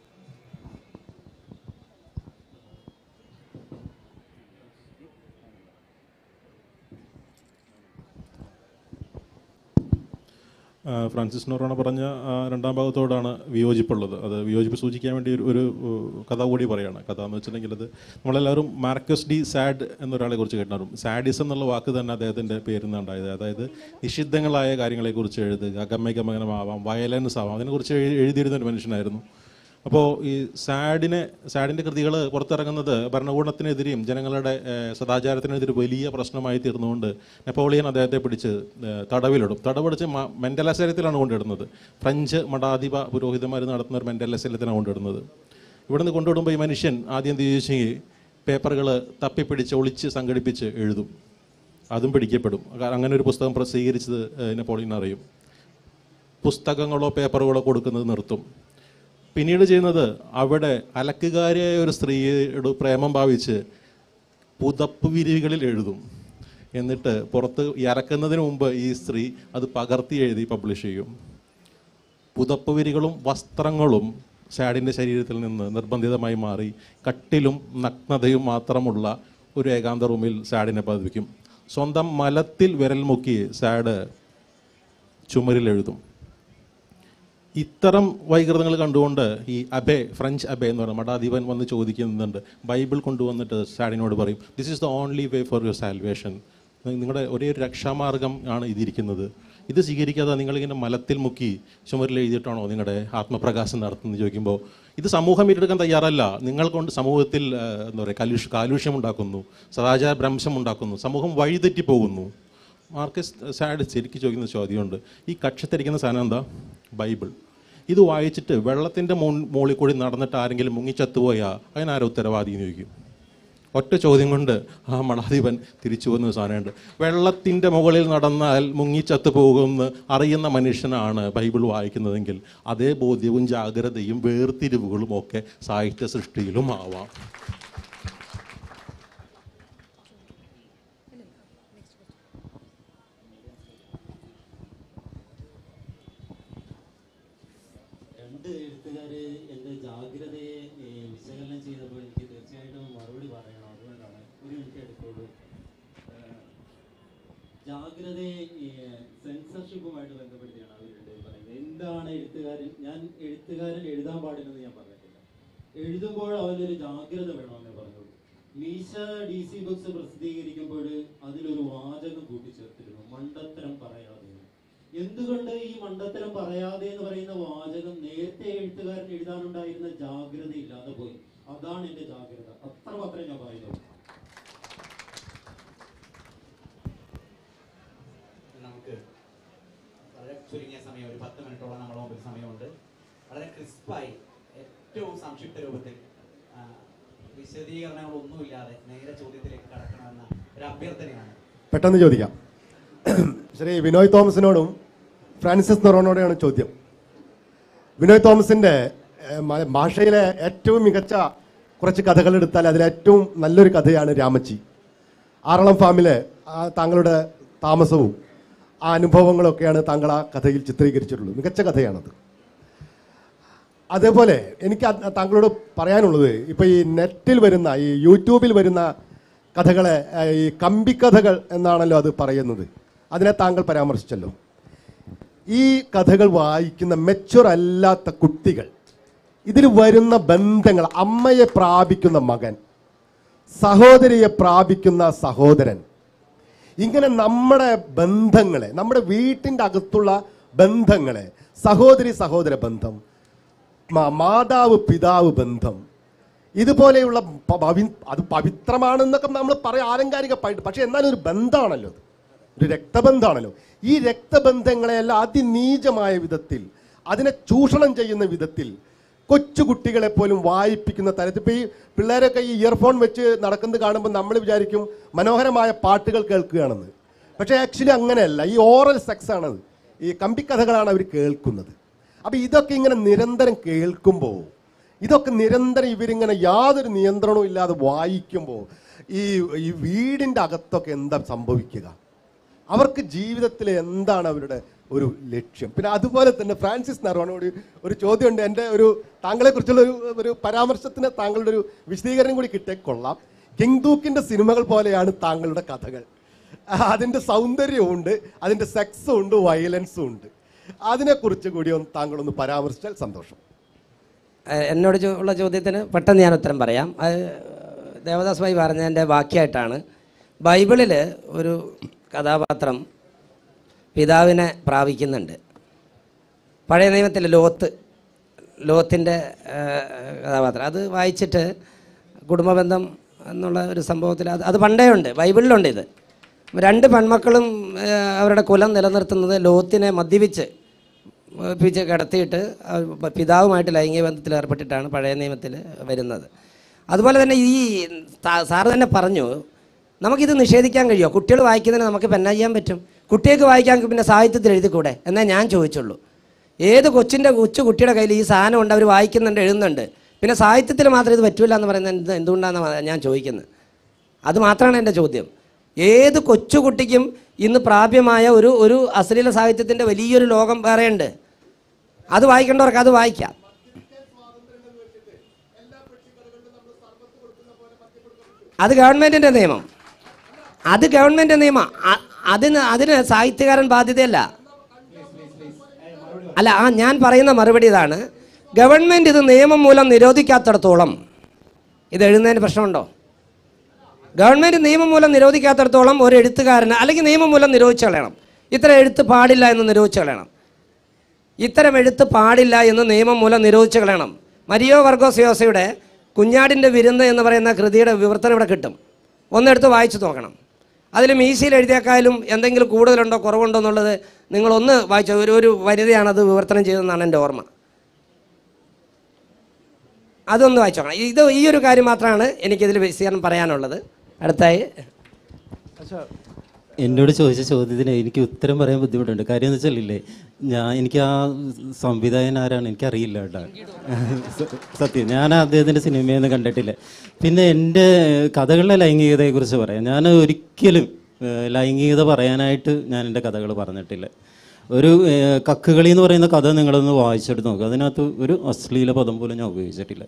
ആ, ഫ്രാൻസിസ് നൊറോണ പറഞ്ഞ ആ, രണ്ടാം ഭാഗത്തോടാണ് വിയോജിപ്പുള്ളത് അത് വിയോജിപ്പ് സൂചിക്കാൻ വേണ്ടി ഒരു ഒരു ഉ, കഥ കൂടി പറയാണ് കഥ എന്ന് വെച്ചിട്ടുണ്ടെങ്കിൽ അത് നമ്മളെല്ലാവരും മാർക്കസ് ഡി സാഡ് എന്നൊരാളെ കുറിച്ച് കേട്ടിട്ടുണ്ടാവും സാഡിസം എന്നുള്ള വാക്ക് തന്നെ അദ്ദേഹത്തിൻ്റെ പേരിൽ നിന്നുണ്ടായത് അതായത് നിഷിദ്ധങ്ങളായ കാര്യങ്ങളെക്കുറിച്ച് എഴുതുക അഗമ്യഗമനമാവാം വയലൻസ് ആവാം അതിനെക്കുറിച്ച് എഴു- എഴുതിയിരുന്ന ഒരു മനുഷ്യനായിരുന്നു അപ്പോൾ ഈ സാഡിനെ സാഡിൻ്റെ കൃതികൾ പുറത്തിറങ്ങുന്നത് ഭരണകൂടത്തിനെതിരെയും ജനങ്ങളുടെ ഏഹ്, സദാചാരത്തിനെതിരെ വലിയ പ്രശ്നമായി തീർന്നുകൊണ്ട് നെപ്പോളിയൻ അദ്ദേഹത്തെ പിടിച്ച് ഏഹ്, തടവിലിടും തടവടിച്ച് മെൻ്റൽ അസൈലത്തിലാണ് കൊണ്ടിടുന്നത് ഫ്രഞ്ച് മഠാധിപ പുരോഹിതന്മാർ നടത്തുന്ന ഒരു മെൻ്റൽ അസൈലത്തിലാണ് കൊണ്ടിടുന്നത് ഇവിടുന്ന് കൊണ്ടുവിടുമ്പോൾ ഈ മനുഷ്യൻ ആദ്യം എന്ത് ചോദിച്ചെങ്കിൽ പേപ്പറുകൾ തപ്പിപ്പിടിച്ച് ഒളിച്ച് സംഘടിപ്പിച്ച് എഴുതും അതും പിടിക്കപ്പെടും കാരണം അങ്ങനെ ഒരു പുസ്തകം പ്രസിദ്ധീകരിച്ചത് ഏഹ്, നെപ്പോളിയൻ അറിയും പുസ്തകങ്ങളോ പേപ്പറുകളോ കൊടുക്കുന്നത് നിർത്തും പിന്നീട് ചെയ്യുന്നത് അവിടെ അലക്കുകാരിയായ ഒരു സ്ത്രീയോട് പ്രേമം ഭാവിച്ച് പുതപ്പ് വിരികളിൽ എഴുതും എന്നിട്ട് പുറത്ത് ഈ അലക്കുന്നതിന് മുമ്പ് ഈ സ്ത്രീ അത് പകർത്തി എഴുതി പബ്ലിഷ് ചെയ്യും പുതപ്പ് വിരികളും വസ്ത്രങ്ങളും സാഡിൻ്റെ ശരീരത്തിൽ നിന്ന് നിർബന്ധിതമായി മാറി കട്ടിലും നഗ്നതയും മാത്രമുള്ള ഒരു ഏകാന്ത റൂമിൽ സാഡിനെ പതിപ്പിക്കും സ്വന്തം മലത്തിൽ വിരൽ മുക്കി സാഡ് ചുമരിൽ എഴുതും ഇത്തരം വൈകൃതങ്ങൾ കണ്ടുകൊണ്ട് ഈ അബേ ഫ്രഞ്ച് അബേ എന്ന് പറയുന്ന മഠാധിപൻ വന്ന് ചോദിക്കുന്നുണ്ട് ബൈബിൾ കൊണ്ടുവന്നിട്ട് സാഡിനോട് പറയും this is the only way for your salvation നിങ്ങളുടെ ഒരേ ഒരു രക്ഷാമാർഗം ആണ് ഇതിരിക്കുന്നത് ഇത് സ്വീകരിക്കാതെ നിങ്ങളിങ്ങനെ മലത്തിൽ മുക്കി ചുമരിൽ എഴുതിയിട്ടാണോ നിങ്ങളുടെ ആത്മപ്രകാശം നടത്തുന്നത് ചോദിക്കുമ്പോൾ ഇത് സമൂഹം ഏറ്റെടുക്കാൻ തയ്യാറല്ല നിങ്ങൾ കൊണ്ട് സമൂഹത്തിൽ ആ, എന്താ പറയുക കലുഷ് കാലുഷ്യം ഉണ്ടാക്കുന്നു സദാചാര ഭ്രംശം ഉണ്ടാക്കുന്നു സമൂഹം വഴിതെറ്റി പോകുന്നു മാർക്കസ് സാഡ് ശരിക്കും ചോദിക്കുന്ന ചോദ്യമുണ്ട് ഈ കക്ഷത്തിരിക്കുന്ന സാധനം എന്താ ബൈബിൾ ഇത് വായിച്ചിട്ട് വെള്ളത്തിൻ്റെ മുകളിൽ കൂടി നടന്നിട്ട് ആരെങ്കിലും മുങ്ങിച്ചത്തുപോയാൽ അതിനാരോ ഉത്തരവാദി എന്ന് ചോദിക്കും ഒറ്റ ചോദ്യം കൊണ്ട് ആ മഠാധിപൻ തിരിച്ചു വന്ന സാധനമുണ്ട് വെള്ളത്തിൻ്റെ മുകളിൽ നടന്നാൽ മുങ്ങിച്ചത്തു പോകുമെന്ന് അറിയുന്ന മനുഷ്യനാണ് ബൈബിൾ വായിക്കുന്നതെങ്കിൽ അതേ ബോധ്യവും ജാഗ്രതയും വേർതിരിവുകളും ഒക്കെ സാഹിത്യ സൃഷ്ടിയിലും ആവാം രണ്ട് എഴുത്തുകാര് എൻ്റെ ജാഗ്രതയെ ഏ, വിശകലനം ചെയ്തപ്പോൾ എനിക്ക് തീർച്ചയായിട്ടും മറുപടി പറയണം അതുകൊണ്ടാണ് ഒരു മിനിറ്റ് എടുത്തോളൂ ഏഹ്, ജാഗ്രതയെ സെൻസർഷിപ്പുമായിട്ട് ബന്ധപ്പെടുത്തിയാണ് അവർ രണ്ടുപേരും പറയുന്നത് എന്താണ് എഴുത്തുകാരൻ ഞാൻ എഴുത്തുകാരൻ എഴുതാൻ പാടില്ലെന്ന് ഞാൻ പറഞ്ഞിട്ടില്ല എഴുതുമ്പോൾ അവനൊരു ജാഗ്രത വേണമെന്നേ പറഞ്ഞുള്ളൂ മീശ ഡി സി ബുക്സ് പ്രസിദ്ധീകരിക്കുമ്പോൾ അതിലൊരു വാചകം കൂട്ടിച്ചേർത്തിരുന്നു മണ്ടത്തരം പറയാതെ എന്തുകൊണ്ട് ഈ മണ്ടത്തരം പറയാതെ എന്ന് പറയുന്ന വാചകം നേരത്തെ എഴുത്തുകാരൻ എഴുതാനുണ്ടായിരുന്ന ജാഗ്രത ഇല്ലാതെ പോയി അതാണ് എന്റെ ജാഗ്രത അത്ര മാത്രമേ ഞാൻ പറയുന്നുള്ളൂ നമുക്ക് വളരെ ചുരുങ്ങിയ സമയം ഒരു പത്ത് മിനിറ്റോളം നമ്മുടെ മുമ്പിൽ സമയമുണ്ട് വളരെ ക്രിസ്പായി ഏറ്റവും സംക്ഷിപ്ത രൂപത്തിൽ ആ, വിശദീകരണങ്ങളൊന്നുമില്ലാതെ നേരെ ചോദ്യത്തിലേക്ക് കടക്കണമെന്ന ഒരു അഭ്യർത്ഥനയാണ് പെട്ടെന്ന് ചോദിക്കാം ശ്രീ വിനോയ് തോമസിനോടും ഫ്രാൻസിസ് നൊറോനോടെയാണ് ചോദ്യം വിനോയ് തോമസിന്റെ ഏഹ്, മ- ഭാഷയിലെ ഏറ്റവും മികച്ച കുറച്ച് കഥകൾ എടുത്താൽ അതിൽ ഏറ്റവും നല്ലൊരു കഥയാണ് രാമച്ചി ആറളം ഫാമിലെ ആ താങ്കളുടെ താമസവും ആ അനുഭവങ്ങളൊക്കെയാണ് താങ്കൾ ആ കഥയിൽ ചിത്രീകരിച്ചിട്ടുള്ളത് മികച്ച കഥയാണത് അതേപോലെ എനിക്ക് അത് താങ്കളോട് പറയാനുള്ളത് ഇപ്പൊ ഈ നെറ്റിൽ വരുന്ന ഈ യൂട്യൂബിൽ വരുന്ന കഥകളെ ആ, ഈ കമ്പിക്കഥകൾ എന്നാണല്ലോ അത് പറയുന്നത് അതിനെ താങ്കൾ പരാമർശിച്ചല്ലോ ഈ കഥകൾ വായിക്കുന്ന മെച്ചുർ അല്ലാത്ത കുട്ടികൾ ഇതിൽ വരുന്ന ബന്ധങ്ങൾ അമ്മയെ പ്രാപിക്കുന്ന മകൻ സഹോദരിയെ പ്രാപിക്കുന്ന സഹോദരൻ ഇങ്ങനെ നമ്മുടെ ബന്ധങ്ങളെ നമ്മുടെ വീട്ടിൻ്റെ അകത്തുള്ള ബന്ധങ്ങളെ സഹോദരി സഹോദര ബന്ധം മാ- മാതാവ് പിതാവ് ബന്ധം ഇതുപോലെയുള്ള പ- പവി- അത് പവിത്രമാണെന്നൊക്കെ നമ്മൾ പറയാം ആലങ്കാരികമായിട്ട് പക്ഷെ എന്നാലും ഒരു ബന്ധമാണല്ലോ അത് ഒരു രക്തബന്ധമാണല്ലോ ഈ രക്തബന്ധങ്ങളെയെല്ലാം അതിനീചമായ വിധത്തിൽ അതിനെ ചൂഷണം ചെയ്യുന്ന വിധത്തിൽ കൊച്ചുകുട്ടികളെ പോലും വായിപ്പിക്കുന്ന തരത്തിൽ ഇപ്പൊ ഈ പിള്ളേരൊക്കെ ഈ ഇയർഫോൺ വെച്ച് നടക്കുന്നത് കാണുമ്പോൾ നമ്മൾ വിചാരിക്കും മനോഹരമായ പാട്ടുകൾ കേൾക്കുകയാണെന്ന് പക്ഷേ ആക്ച്വലി അങ്ങനെയല്ല ഈ ഓറൽ സെക്സ് ആണത് ഈ കമ്പിക്കഥകളാണ് അവർ കേൾക്കുന്നത് അപ്പൊ ഇതൊക്കെ ഇങ്ങനെ നിരന്തരം കേൾക്കുമ്പോൾ ഇതൊക്കെ നിരന്തരം ഇവരിങ്ങനെ യാതൊരു നിയന്ത്രണവും ഇല്ലാതെ വായിക്കുമ്പോൾ ഈ ഈ വീടിൻ്റെ അകത്തൊക്കെ എന്താ സംഭവിക്കുക അവർക്ക് ജീവിതത്തിൽ എന്താണ് അവരുടെ ഒരു ലക്ഷ്യം പിന്നെ അതുപോലെ തന്നെ ഫ്രാൻസിസ് നറോണോട് ഒരു ചോദ്യമുണ്ട് എൻ്റെ ഒരു താങ്കളെ കുറിച്ചുള്ള ഒരു ഒരു പരാമർശത്തിന് താങ്കളുടെ ഒരു വിശദീകരണം കൂടി കിട്ടിയ കൊള്ളാം കിങ്ദൂക്കിന്റെ സിനിമകൾ പോലെയാണ് താങ്കളുടെ കഥകൾ അതിൻ്റെ സൗന്ദര്യവും ഉണ്ട് അതിൻ്റെ സെക്സും ഉണ്ട് വയലൻസും ഉണ്ട് അതിനെക്കുറിച്ച് കൂടി ഒന്ന് താങ്കളൊന്ന് പരാമർശിച്ചാൽ സന്തോഷം ഏഹ് എന്നോട് ചോ- ഉള്ള ചോദ്യത്തിന് പെട്ടെന്ന് ഞാൻ ഉത്തരം പറയാം അത് ദേവദാസ് ഭായി പറഞ്ഞതിൻ്റെ ബാക്കിയായിട്ടാണ് ബൈബിളിൽ ഒരു കഥാപാത്രം പിതാവിനെ പ്രാപിക്കുന്നുണ്ട് പഴയ നിയമത്തിൽ ലോത്ത് ലോത്തിൻ്റെ കഥാപാത്രം അത് വായിച്ചിട്ട് കുടുംബബന്ധം എന്നുള്ള ഒരു സംഭവത്തിൽ അത് അത് പണ്ടേ ഉണ്ട് ബൈബിളിലുണ്ട് ഇത് രണ്ട് പെൺമക്കളും ഏഹ്, അവരുടെ കുലം നിലനിർത്തുന്നത് ലോത്തിനെ മദ്യപിച്ച് പിച്ച് കിടത്തിയിട്ട് ആ പിതാവുമായിട്ട് ലൈംഗിക ബന്ധത്തിൽ ഏർപ്പെട്ടിട്ടാണ് പഴയ നിയമത്തിൽ വരുന്നത് അതുപോലെ തന്നെ ഈ സാ- സാറ് തന്നെ പറഞ്ഞു നമുക്കിത് നിഷേധിക്കാൻ കഴിയുമോ കുട്ടികൾ വായിക്കുന്നതിന് നമുക്ക് പെന്ന ചെയ്യാൻ പറ്റും കുട്ടികൾക്ക് വായിക്കാൻ പിന്നെ സാഹിത്യത്തിൽ എഴുതിക്കൂടെ എന്നേ ഞാൻ ചോദിച്ചുള്ളൂ ഏത് കൊച്ചിൻ്റെ കൊച്ചു കുട്ടിയുടെ കയ്യിൽ ഈ സാധനം ഉണ്ട് അവർ വായിക്കുന്നുണ്ട് എഴുതുന്നുണ്ട് പിന്നെ സാഹിത്യത്തിൽ മാത്രം ഇത് പറ്റൂല എന്ന് പറയുന്നത് എന്ത് എന്തുകൊണ്ടാണെന്ന് ഞാൻ ചോദിക്കുന്നത് അത് മാത്രമാണ് എൻ്റെ ചോദ്യം ഏത് കൊച്ചുകുട്ടിക്കും ഇന്ന് പ്രാപ്യമായ ഒരു ഒരു അശ്ലീല സാഹിത്യത്തിൻ്റെ വലിയൊരു ലോകം വേറെയുണ്ട് അത് വായിക്കേണ്ടവർക്ക് അത് വായിക്കാം അത് ഗവൺമെൻറ്റിൻ്റെ നിയമം അത് ഗവൺമെൻറ് നിയമം അ- അതിന് അതിന് സാഹിത്യകാരൻ ബാധ്യതയല്ല അല്ല ആ ഞാൻ പറയുന്ന മറുപടി ഇതാണ് ഗവൺമെൻറ് ഇത് നിയമം മൂലം നിരോധിക്കാത്തിടത്തോളം ഇത് എഴുതുന്നതിന് പ്രശ്നമുണ്ടോ ഗവൺമെൻറ് നിയമം മൂലം നിരോധിക്കാത്തിടത്തോളം ഒരു എഴുത്തുകാരന് അല്ലെങ്കിൽ നിയമം മൂലം നിരോധിച്ച് കളയണം ഇത്തരം എഴുത്ത് പാടില്ല എന്ന് നിരോധിച്ച് കളയണം ഇത്തരം എഴുത്ത് പാടില്ല എന്ന് നിയമം മൂലം നിരോധിച്ച് കളയണം മരിയോ വർഗോസ് യോസയുടെ കുഞ്ഞാടിൻ്റെ വിരുന്ന് എന്ന് പറയുന്ന കൃതിയുടെ വിവർത്തനം ഇവിടെ കിട്ടും ഒന്നെടുത്ത് വായിച്ചു നോക്കണം അതിൽ മീശയിൽ എഴുതിയേക്കായാലും എന്തെങ്കിലും കൂടുതലുണ്ടോ കുറവുണ്ടോ എന്നുള്ളത് നിങ്ങളൊന്ന് വായിച്ച ഒരു ഒരു വനിതയാണ് അത് വിവർത്തനം ചെയ്തതെന്നാണ് എൻ്റെ ഓർമ്മ അതൊന്ന് വായിച്ചു നോക്കണം ഇത് ഈ ഒരു കാര്യം മാത്രമാണ് എനിക്കിതിൽ വിശദീകരണം പറയാനുള്ളത് അടുത്തായി എന്നോട് ചോദിച്ച ചോദ്യത്തിന് എനിക്ക് ഉത്തരം പറയാൻ ബുദ്ധിമുട്ടുണ്ട് കാര്യം എന്ന് വെച്ചാലില്ലേ ഞാൻ എനിക്ക് ആ സംവിധായകൻ ആരാണ് എനിക്കറിയില്ല കേട്ടോ സ- സത്യം ഞാൻ അദ്ദേഹത്തിൻ്റെ സിനിമയൊന്നും കണ്ടിട്ടില്ല പിന്നെ എൻ്റെ കഥകളിലെ ലൈംഗികതയെക്കുറിച്ച് പറയാം ഞാൻ ഒരിക്കലും ഏഹ്, ലൈംഗികത പറയാനായിട്ട് ഞാൻ എൻ്റെ കഥകൾ പറഞ്ഞിട്ടില്ല ഒരു ഏഹ്, കക്കുകളി എന്ന് പറയുന്ന കഥ നിങ്ങളൊന്ന് വായിച്ചെടുത്ത് നോക്കുക അതിനകത്ത് ഒരു അശ്ലീല പദം പോലും ഞാൻ ഉപയോഗിച്ചിട്ടില്ല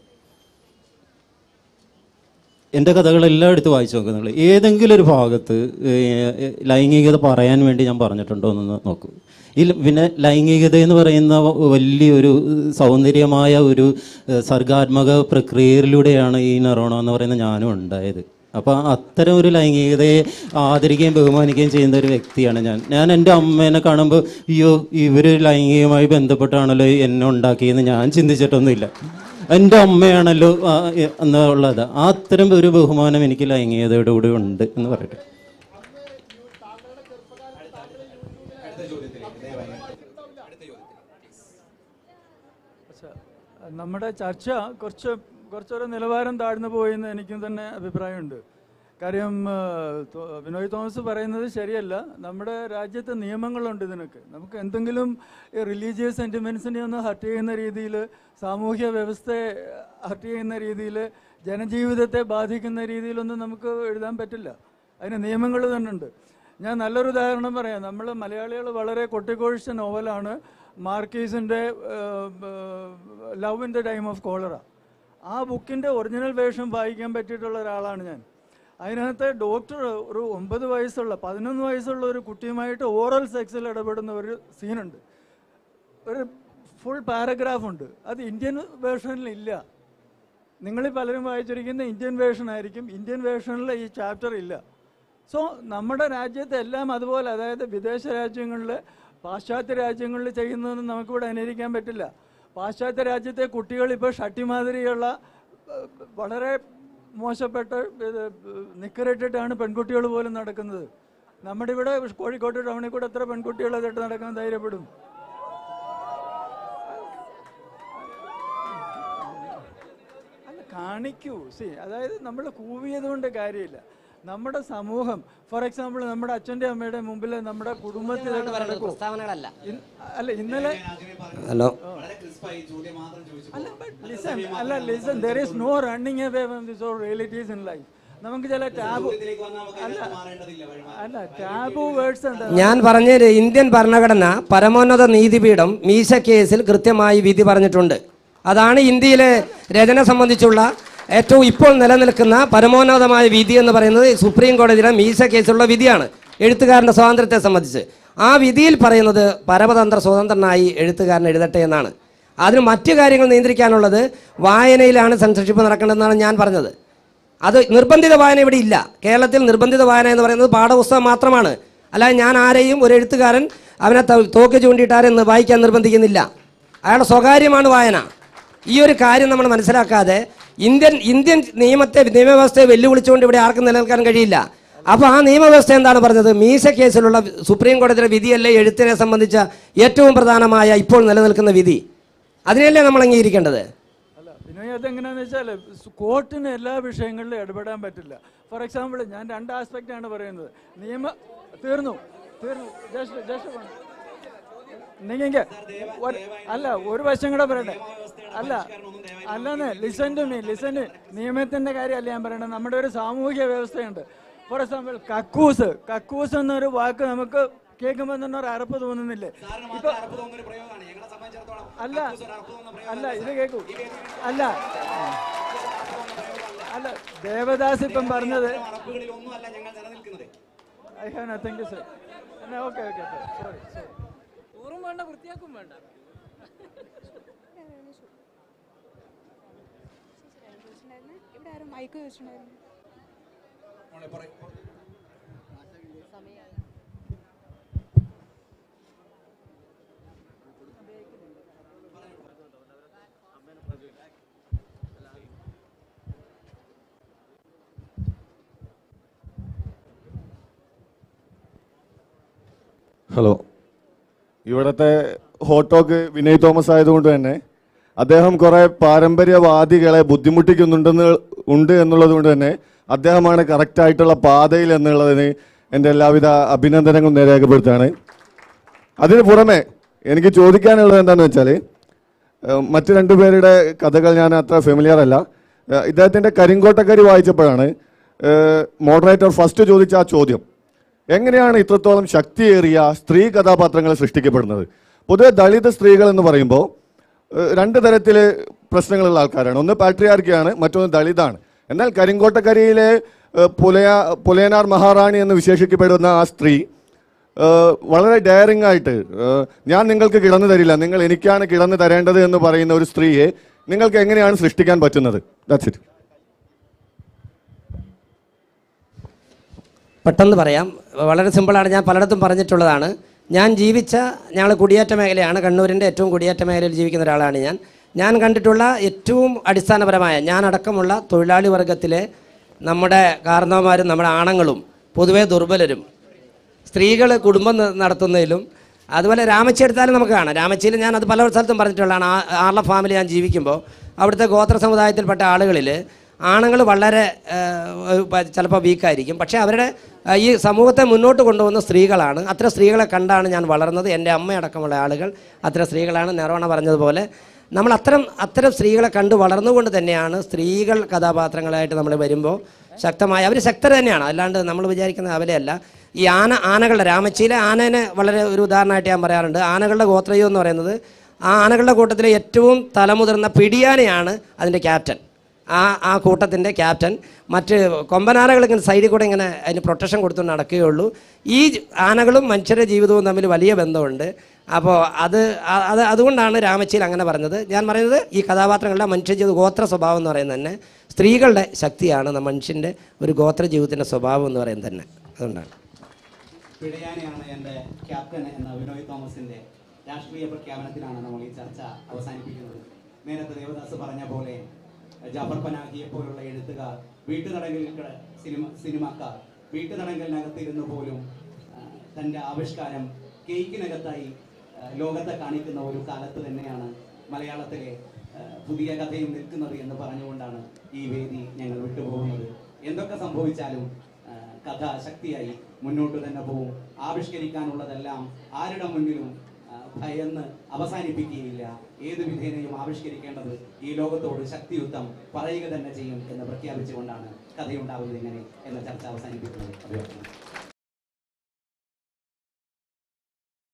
എൻ്റെ കഥകളെല്ലാം എടുത്ത് വായിച്ചു നോക്കുക നിങ്ങൾ ഏതെങ്കിലും ഒരു ഭാഗത്ത് ഏഹ്, ലൈംഗികത പറയാൻ വേണ്ടി ഞാൻ പറഞ്ഞിട്ടുണ്ടോ എന്ന് നോക്കൂ ഈ ല- പിന്നെ ലൈംഗികത എന്ന് പറയുന്ന വലിയൊരു സൗന്ദര്യമായ ഒരു ഏഹ്, സർഗാത്മക പ്രക്രിയയിലൂടെയാണ് ഈ നെറോണ എന്ന് പറയുന്ന ഞാനും ഉണ്ടായത് അപ്പോൾ അത്തരം ഒരു ലൈംഗികതയെ ആദരിക്കുകയും ബഹുമാനിക്കുകയും ചെയ്യുന്ന ഒരു വ്യക്തിയാണ് ഞാൻ ഞാൻ എൻ്റെ അമ്മേനെ കാണുമ്പോൾ അയ്യോ ഇവർ ലൈംഗികമായി ബന്ധപ്പെട്ടാണല്ലോ എന്നെ ഉണ്ടാക്കിയെന്ന് ഞാൻ ചിന്തിച്ചിട്ടൊന്നുമില്ല എൻ്റെ അമ്മയാണല്ലോ ആ, എ- എന്നുള്ളത് ആ അത്തരം ഒരു ബഹുമാനം എനിക്ക് ലൈംഗികതയോട് കൂടി ഉണ്ട് എന്ന് പറയട്ടെ പക്ഷേ, നമ്മുടെ ചർച്ച കുറച്ച് കുറച്ചൊരു നിലവാരം താഴ്ന്നു പോയെന്ന് എനിക്കും തന്നെ അഭിപ്രായമുണ്ട് കാര്യം ആ, തോ- വിനോയ് തോമസ് പറയുന്നത് ശരിയല്ല നമ്മുടെ രാജ്യത്തെ നിയമങ്ങളുണ്ട് ഇതിനൊക്കെ നമുക്ക് എന്തെങ്കിലും റിലീജിയസ് സെൻറ്റിമെൻസിനെ ഒന്ന് ഹർട്ട് ചെയ്യുന്ന രീതിയിൽ സാമൂഹ്യ വ്യവസ്ഥയെ ഹർട്ട് ചെയ്യുന്ന രീതിയിൽ ജനജീവിതത്തെ ബാധിക്കുന്ന രീതിയിലൊന്നും നമുക്ക് എഴുതാൻ പറ്റില്ല അതിന് നിയമങ്ങൾ തന്നെ ഉണ്ട് ഞാൻ നല്ലൊരു ഉദാഹരണം പറയാം നമ്മൾ മലയാളികൾ വളരെ കൊട്ടിക്കൊഴിച്ച നോവലാണ് മാർക്കീസിൻ്റെ love in the time of cholera ആ ബുക്കിൻ്റെ ഒറിജിനൽ വേഷം വായിക്കാൻ പറ്റിയിട്ടുള്ള ഒരാളാണ് ഞാൻ അതിനകത്ത് ഡോക്ടർ ഒരു ഒമ്പത് വയസ്സുള്ള പതിനൊന്ന് വയസ്സുള്ള ഒരു കുട്ടിയുമായിട്ട് ഓറൽ സെക്സിൽ ഇടപെടുന്ന ഒരു സീനുണ്ട് ഒരു ഫുൾ പാരഗ്രാഫ് ഉണ്ട് അത് ഇന്ത്യൻ വേർഷനിൽ ഇല്ല നിങ്ങൾ പലരും വായിച്ചിരിക്കുന്ന ഇന്ത്യൻ വേർഷൻ ആയിരിക്കും ഇന്ത്യൻ വേർഷനിൽ ഈ ചാപ്റ്റർ ഇല്ല സോ നമ്മുടെ രാജ്യത്ത് എല്ലാം അതുപോലെ അതായത് വിദേശ രാജ്യങ്ങളിൽ പാശ്ചാത്യ രാജ്യങ്ങളിൽ ചെയ്യുന്നതൊന്നും നമുക്കിവിടെ അനുകരിക്കാൻ പറ്റില്ല പാശ്ചാത്യ രാജ്യത്തെ കുട്ടികൾ ഇപ്പോൾ ഷട്ടി മാതിരിയുള്ള ഏഹ്, വളരെ മോശപ്പെട്ട ഇത് നിക്കറിട്ടിട്ടാണ് പെൺകുട്ടികൾ പോലും നടക്കുന്നത് നമ്മുടെ ഇവിടെ കോഴിക്കോട് ടൗണിൽ കൂടെ എത്ര പെൺകുട്ടികൾ അതിട്ട് നടക്കാൻ ധൈര്യപ്പെടും അല്ല കാണിക്കൂ സി അതായത് നമ്മൾ കൂവിയത് കൊണ്ട് കാര്യമില്ല നമ്മുടെ സമൂഹം ഫോർ എക്സാമ്പിൾ നമ്മുടെ അച്ഛൻ്റെ അമ്മയുടെ മുമ്പിൽ നമ്മുടെ കുടുംബത്തിൽ ഇതൊക്കെ നടക്കൂ പ്രസ്താവനകളല്ല ഇൻ- അല്ല ഇന്നലെ ഹലോ അല്ല ലിസൺ അല്ല listen there is no running away from this or realities in life നമുക്ക് ചില ടാബു അല്ല അല്ല ടാബു വേർഡ്സ് എന്താ ഞാൻ പറഞ്ഞത് ഇന്ത്യൻ ഭരണഘടന പരമോന്നത നീതിപീഠം മീശ കേസിൽ കൃത്യമായി വിധി പറഞ്ഞിട്ടുണ്ട് അതാണ് ഇന്ത്യയിലെ രചന സംബന്ധിച്ചുള്ള ഏറ്റവും ഇപ്പോൾ നിലനിൽക്കുന്ന പരമോന്നതമായ വിധി എന്ന് പറയുന്നത് സുപ്രീം കോടതിയുടെ മീശ കേസിലുള്ള വിധിയാണ് എഴുത്തുകാരൻ്റെ സ്വാതന്ത്ര്യത്തെ സംബന്ധിച്ച് ആ വിധിയിൽ പറയുന്നത് പരമതന്ത്ര സ്വതന്ത്രനായി എഴുത്തുകാരൻ എഴുതട്ടെ എന്നാണ് അതിന് മറ്റു കാര്യങ്ങൾ നിയന്ത്രിക്കാനുള്ളത് വായനയിലാണ് സെൻസർഷിപ്പ് നടക്കേണ്ടതെന്നാണ് ഞാൻ പറഞ്ഞത് അത് നിർബന്ധിത വായന ഇവിടെ ഇല്ല കേരളത്തിൽ നിർബന്ധിത വായന എന്ന് പറയുന്നത് പാഠപുസ്തകം മാത്രമാണ് അല്ലാതെ ഞാൻ ആരെയും ഒരു എഴുത്തുകാരൻ അവനെ ത- തോക്ക് ചൂണ്ടിയിട്ടാരെന്ന് വായിക്കാൻ നിർബന്ധിക്കുന്നില്ല അയാളുടെ സ്വകാര്യമാണ് വായന ഈ ഒരു കാര്യം നമ്മൾ മനസ്സിലാക്കാതെ ഇന്ത്യൻ ഇന്ത്യൻ നിയമത്തെ നിയമവ്യവസ്ഥയെ വെല്ലുവിളിച്ചുകൊണ്ട് ഇവിടെ ആർക്കും നിലനിൽക്കാൻ കഴിയില്ല അപ്പോൾ ആ നിയമവ്യവസ്ഥ എന്താണ് പറഞ്ഞത് മീശ കേസിലുള്ള സുപ്രീം കോടതിയുടെ വിധിയല്ലേ എഴുത്തിനെ സംബന്ധിച്ച ഏറ്റവും പ്രധാനമായ ഇപ്പോൾ നിലനിൽക്കുന്ന വിധി അതിനെയല്ലേ നമ്മൾ അംഗീകരിക്കേണ്ടത് അല്ല പിന്നെ അതെങ്ങനെയാന്ന് വെച്ചാൽ കോർട്ടിന് എല്ലാ വിഷയങ്ങളിലും ഇടപെടാൻ പറ്റില്ല ഫോർ എക്സാമ്പിൾ ഞാൻ രണ്ട് ആസ്പെക്റ്റ് ആണ് പറയുന്നത് നിയമ തീർന്നു തീർന്നു ജസ്റ്റ് ജസ്റ്റ് നിങ്ങൾ അല്ല ഒരു വശം കൂടെ പറയട്ടെ അല്ല അല്ലെന്ന് ലിസൺ ടു മീ ലിസൺ നിയമത്തിന്റെ കാര്യമല്ല ഞാൻ പറയണത് നമ്മുടെ ഒരു സാമൂഹിക വ്യവസ്ഥയുണ്ട് ഫോർ എക്സാമ്പിൾ കക്കൂസ് കക്കൂസ് എന്നൊരു വാക്ക് നമുക്ക് കേൾക്കുമ്പോൾ തന്നെ ഒരു അറപ്പ് തോന്നുന്നില്ലേ ഇപ്പൊ അല്ല അല്ല ഇത് കേൾക്കൂ അല്ല അല്ല ദേവദാസ് ഇപ്പം പറഞ്ഞത് I have nothing to say okay okay sorry sorry ഊറും വേണ്ട വൃത്തിയാക്കും വേണ്ട ഇവിടെ ആരും മൈക്ക് വെച്ചിട്ടുണ്ടായിരുന്നു ഹലോ ഇവിടുത്തെ ഹോട്ടോക്ക് വിനയ് തോമസ് ആയതുകൊണ്ട് തന്നെ അദ്ദേഹം കുറെ പാരമ്പര്യവാദികളെ ബുദ്ധിമുട്ടിക്കുന്നുണ്ടെന്ന് ഉണ്ട് എന്നുള്ളത് കൊണ്ട് തന്നെ അദ്ദേഹമാണ് കറക്റ്റ് ആയിട്ടുള്ള പാതയിൽ എന്നുള്ളതിന് എൻ്റെ എല്ലാവിധ അഭിനന്ദനങ്ങളും ഞാൻ രേഖപ്പെടുത്തുകയാണ് അതിന് പുറമെ എനിക്ക് ചോദിക്കാനുള്ളത് എന്താണെന്ന് വെച്ചാൽ ഏഹ്, മറ്റ് രണ്ടുപേരുടെ കഥകൾ ഞാൻ അത്ര ഫെമിലിയർ അല്ല ഏഹ്, ഇദ്ദേഹത്തിൻ്റെ കരിങ്കോട്ടക്കരി വായിച്ചപ്പോഴാണ് മോഡറേറ്റർ ഫസ്റ്റ് ചോദിച്ച ആ ചോദ്യം എങ്ങനെയാണ് ഇത്രത്തോളം ശക്തിയേറിയ സ്ത്രീ കഥാപാത്രങ്ങൾ സൃഷ്ടിക്കപ്പെടുന്നത് പൊതുവെ ദളിത് സ്ത്രീകൾ എന്ന് പറയുമ്പോൾ ഏഹ്, രണ്ട് തരത്തിൽ പ്രശ്നങ്ങളുള്ള ആൾക്കാരാണ് ഒന്ന് പാട്രിയാർക്കിയാണ് മറ്റൊന്ന് ദളിതാണ് എന്നാൽ കരിങ്കോട്ടക്കരിയിലെ ഏഹ്, പുലയ പുലയനാർ മഹാറാണി എന്ന് വിശേഷിക്കപ്പെടുന്ന ആ സ്ത്രീ ഏഹ്, വളരെ ഡയറിംഗ് ആയിട്ട് ഏഹ്, ഞാൻ നിങ്ങൾക്ക് കിടന്നു തരില്ല നിങ്ങൾ എനിക്കാണ് കിടന്നു തരേണ്ടത് എന്ന് പറയുന്ന ഒരു സ്ത്രീയെ നിങ്ങൾക്ക് എങ്ങനെയാണ് സൃഷ്ടിക്കാൻ പറ്റുന്നത് ദാറ്റ്സ് ഇറ്റ് പെട്ടെന്ന് പറയാം വളരെ സിമ്പിളാണ് ഞാൻ പലയിടത്തും പറഞ്ഞിട്ടുള്ളതാണ് ഞാൻ ജീവിച്ച ഞങ്ങൾ കുടിയേറ്റ മേഖലയാണ് കണ്ണൂരിൻ്റെ ഏറ്റവും കുടിയേറ്റ മേഖലയിൽ ജീവിക്കുന്ന ഒരാളാണ് ഞാൻ ഞാൻ കണ്ടിട്ടുള്ള ഏറ്റവും അടിസ്ഥാനപരമായ ഞാൻ അടക്കമുള്ള തൊഴിലാളി വർഗത്തിലെ നമ്മുടെ കാരണവന്മാരും നമ്മുടെ ആണുങ്ങളും പൊതുവേ ദുർബലരും സ്ത്രീകൾ കുടുംബം ന- നടത്തുന്നതിലും അതുപോലെ രാമച്ചി എടുത്താലും നമുക്ക് കാണാം രാമച്ചിയിൽ ഞാൻ അത് പല സ്ഥലത്തും പറഞ്ഞിട്ടുള്ളതാണ് ആ- ആർല ഫാമിലി ഞാൻ ജീവിക്കുമ്പോൾ അവിടുത്തെ ഗോത്ര സമുദായത്തിൽപ്പെട്ട ആളുകളിൽ ആണുങ്ങൾ വളരെ ചിലപ്പോൾ വീക്കായിരിക്കും പക്ഷേ അവരുടെ ആ, ഈ സമൂഹത്തെ മുന്നോട്ട് കൊണ്ടുപോകുന്ന സ്ത്രീകളാണ് അത്തരം സ്ത്രീകളെ കണ്ടാണ് ഞാൻ വളർന്നത് എൻ്റെ അമ്മയടക്കമുള്ള ആളുകൾ അത്തരം സ്ത്രീകളാണ് നെറോണ പറഞ്ഞതുപോലെ നമ്മൾ അത്തരം അത്തരം സ്ത്രീകളെ കണ്ട് വളർന്നുകൊണ്ട് തന്നെയാണ് സ്ത്രീകൾ കഥാപാത്രങ്ങളായിട്ട് നമ്മൾ വരുമ്പോൾ ശക്തമായ അവർ ശക്തർ തന്നെയാണ് അല്ലാണ്ട് നമ്മൾ വിചാരിക്കുന്ന അവരെയല്ല ഈ ആന ആനകളുടെ രാമച്ചിയിലെ ആനേനെ വളരെ ഒരു ഉദാഹരണമായിട്ട് ഞാൻ പറയാറുണ്ട് ആനകളുടെ ഗോത്രയോ എന്ന് പറയുന്നത് ആ ആനകളുടെ കൂട്ടത്തിലെ ഏറ്റവും തലമുതിർന്ന പിടിയാനയാണ് അതിൻ്റെ ക്യാപ്റ്റൻ ആ ആ കൂട്ടത്തിൻ്റെ ക്യാപ്റ്റൻ മറ്റ് കൊമ്പനാനകൾ ഇങ്ങനെ സൈഡിൽ കൂടെ ഇങ്ങനെ അതിന് പ്രൊട്ടക്ഷൻ കൊടുത്തുകൊണ്ട് നടക്കുകയുള്ളൂ ഈ ആനകളും മനുഷ്യരുടെ ജീവിതവും തമ്മിൽ വലിയ ബന്ധമുണ്ട് അപ്പോൾ അത് ആ- അത് അതുകൊണ്ടാണ് രാമച്ചിയിൽ അങ്ങനെ പറഞ്ഞത് ഞാൻ പറയുന്നത് ഈ കഥാപാത്രങ്ങളുടെ മനുഷ്യ ജീവിത ഗോത്ര സ്വഭാവം എന്ന് പറയുന്നത് തന്നെ സ്ത്രീകളുടെ ശക്തിയാണ് ന- മനുഷ്യൻ്റെ ഒരു ഗോത്ര ജീവിതത്തിൻ്റെ സ്വഭാവം എന്ന് പറയുന്നത് തന്നെ അതുകൊണ്ടാണ് പിഴയാനെയാണ് എൻ്റെ ക്യാപ്റ്റൻ എന്ന വിനോയ് തോമസിന്റെ രാഷ്ട്രീയ പ്രഖ്യാപനത്തിലാണ് നമ്മൾ ഈ ചർച്ച അവസാനിപ്പിക്കുന്നത് നേരത്തെ ദേവദാസ് പറഞ്ഞ പോലെ ജാഫർ പനാഹിയെ പോലുള്ള എഴുത്തുകാർ വീട്ടുതടങ്കലിൽ കിട- സിനിമ സിനിമാക്കാർ വീട്ടുതടങ്കലിനകത്തിരുന്ന് പോലും ആ, തൻ്റെ ആവിഷ്കാരം കേക്കിനകത്തായി ആ, ലോകത്തെ കാണിക്കുന്ന ഒരു കാലത്ത് തന്നെയാണ് മലയാളത്തിലെ ആ, പുതിയ കഥയും നിൽക്കുന്നത് എന്ന് പറഞ്ഞുകൊണ്ടാണ് ഈ വേദി ഞങ്ങൾ വിട്ടുപോകുന്നത് എന്തൊക്കെ സംഭവിച്ചാലും ആ, കഥ ശക്തിയായി മുന്നോട്ട് തന്നെ പോകും ആവിഷ്കരിക്കാനുള്ളതെല്ലാം ആരുടെ മുന്നിലും ആ, ഭയന്ന് അവസാനിപ്പിക്കുകയില്ല ഏത് വിധേനയും ആവിഷ്കരിക്കേണ്ടത് ഈ ലോകത്തോട് ശക്തിയുക്തം പറയുക തന്നെ ചെയ്യും എന്ന് പ്രഖ്യാപിച്ചുകൊണ്ടാണ് കഥയുണ്ടാവുന്നത് ഇങ്ങനെ എന്ന ചർച്ച അവസാനിപ്പിക്കുന്നത് അഭിവാദ്യം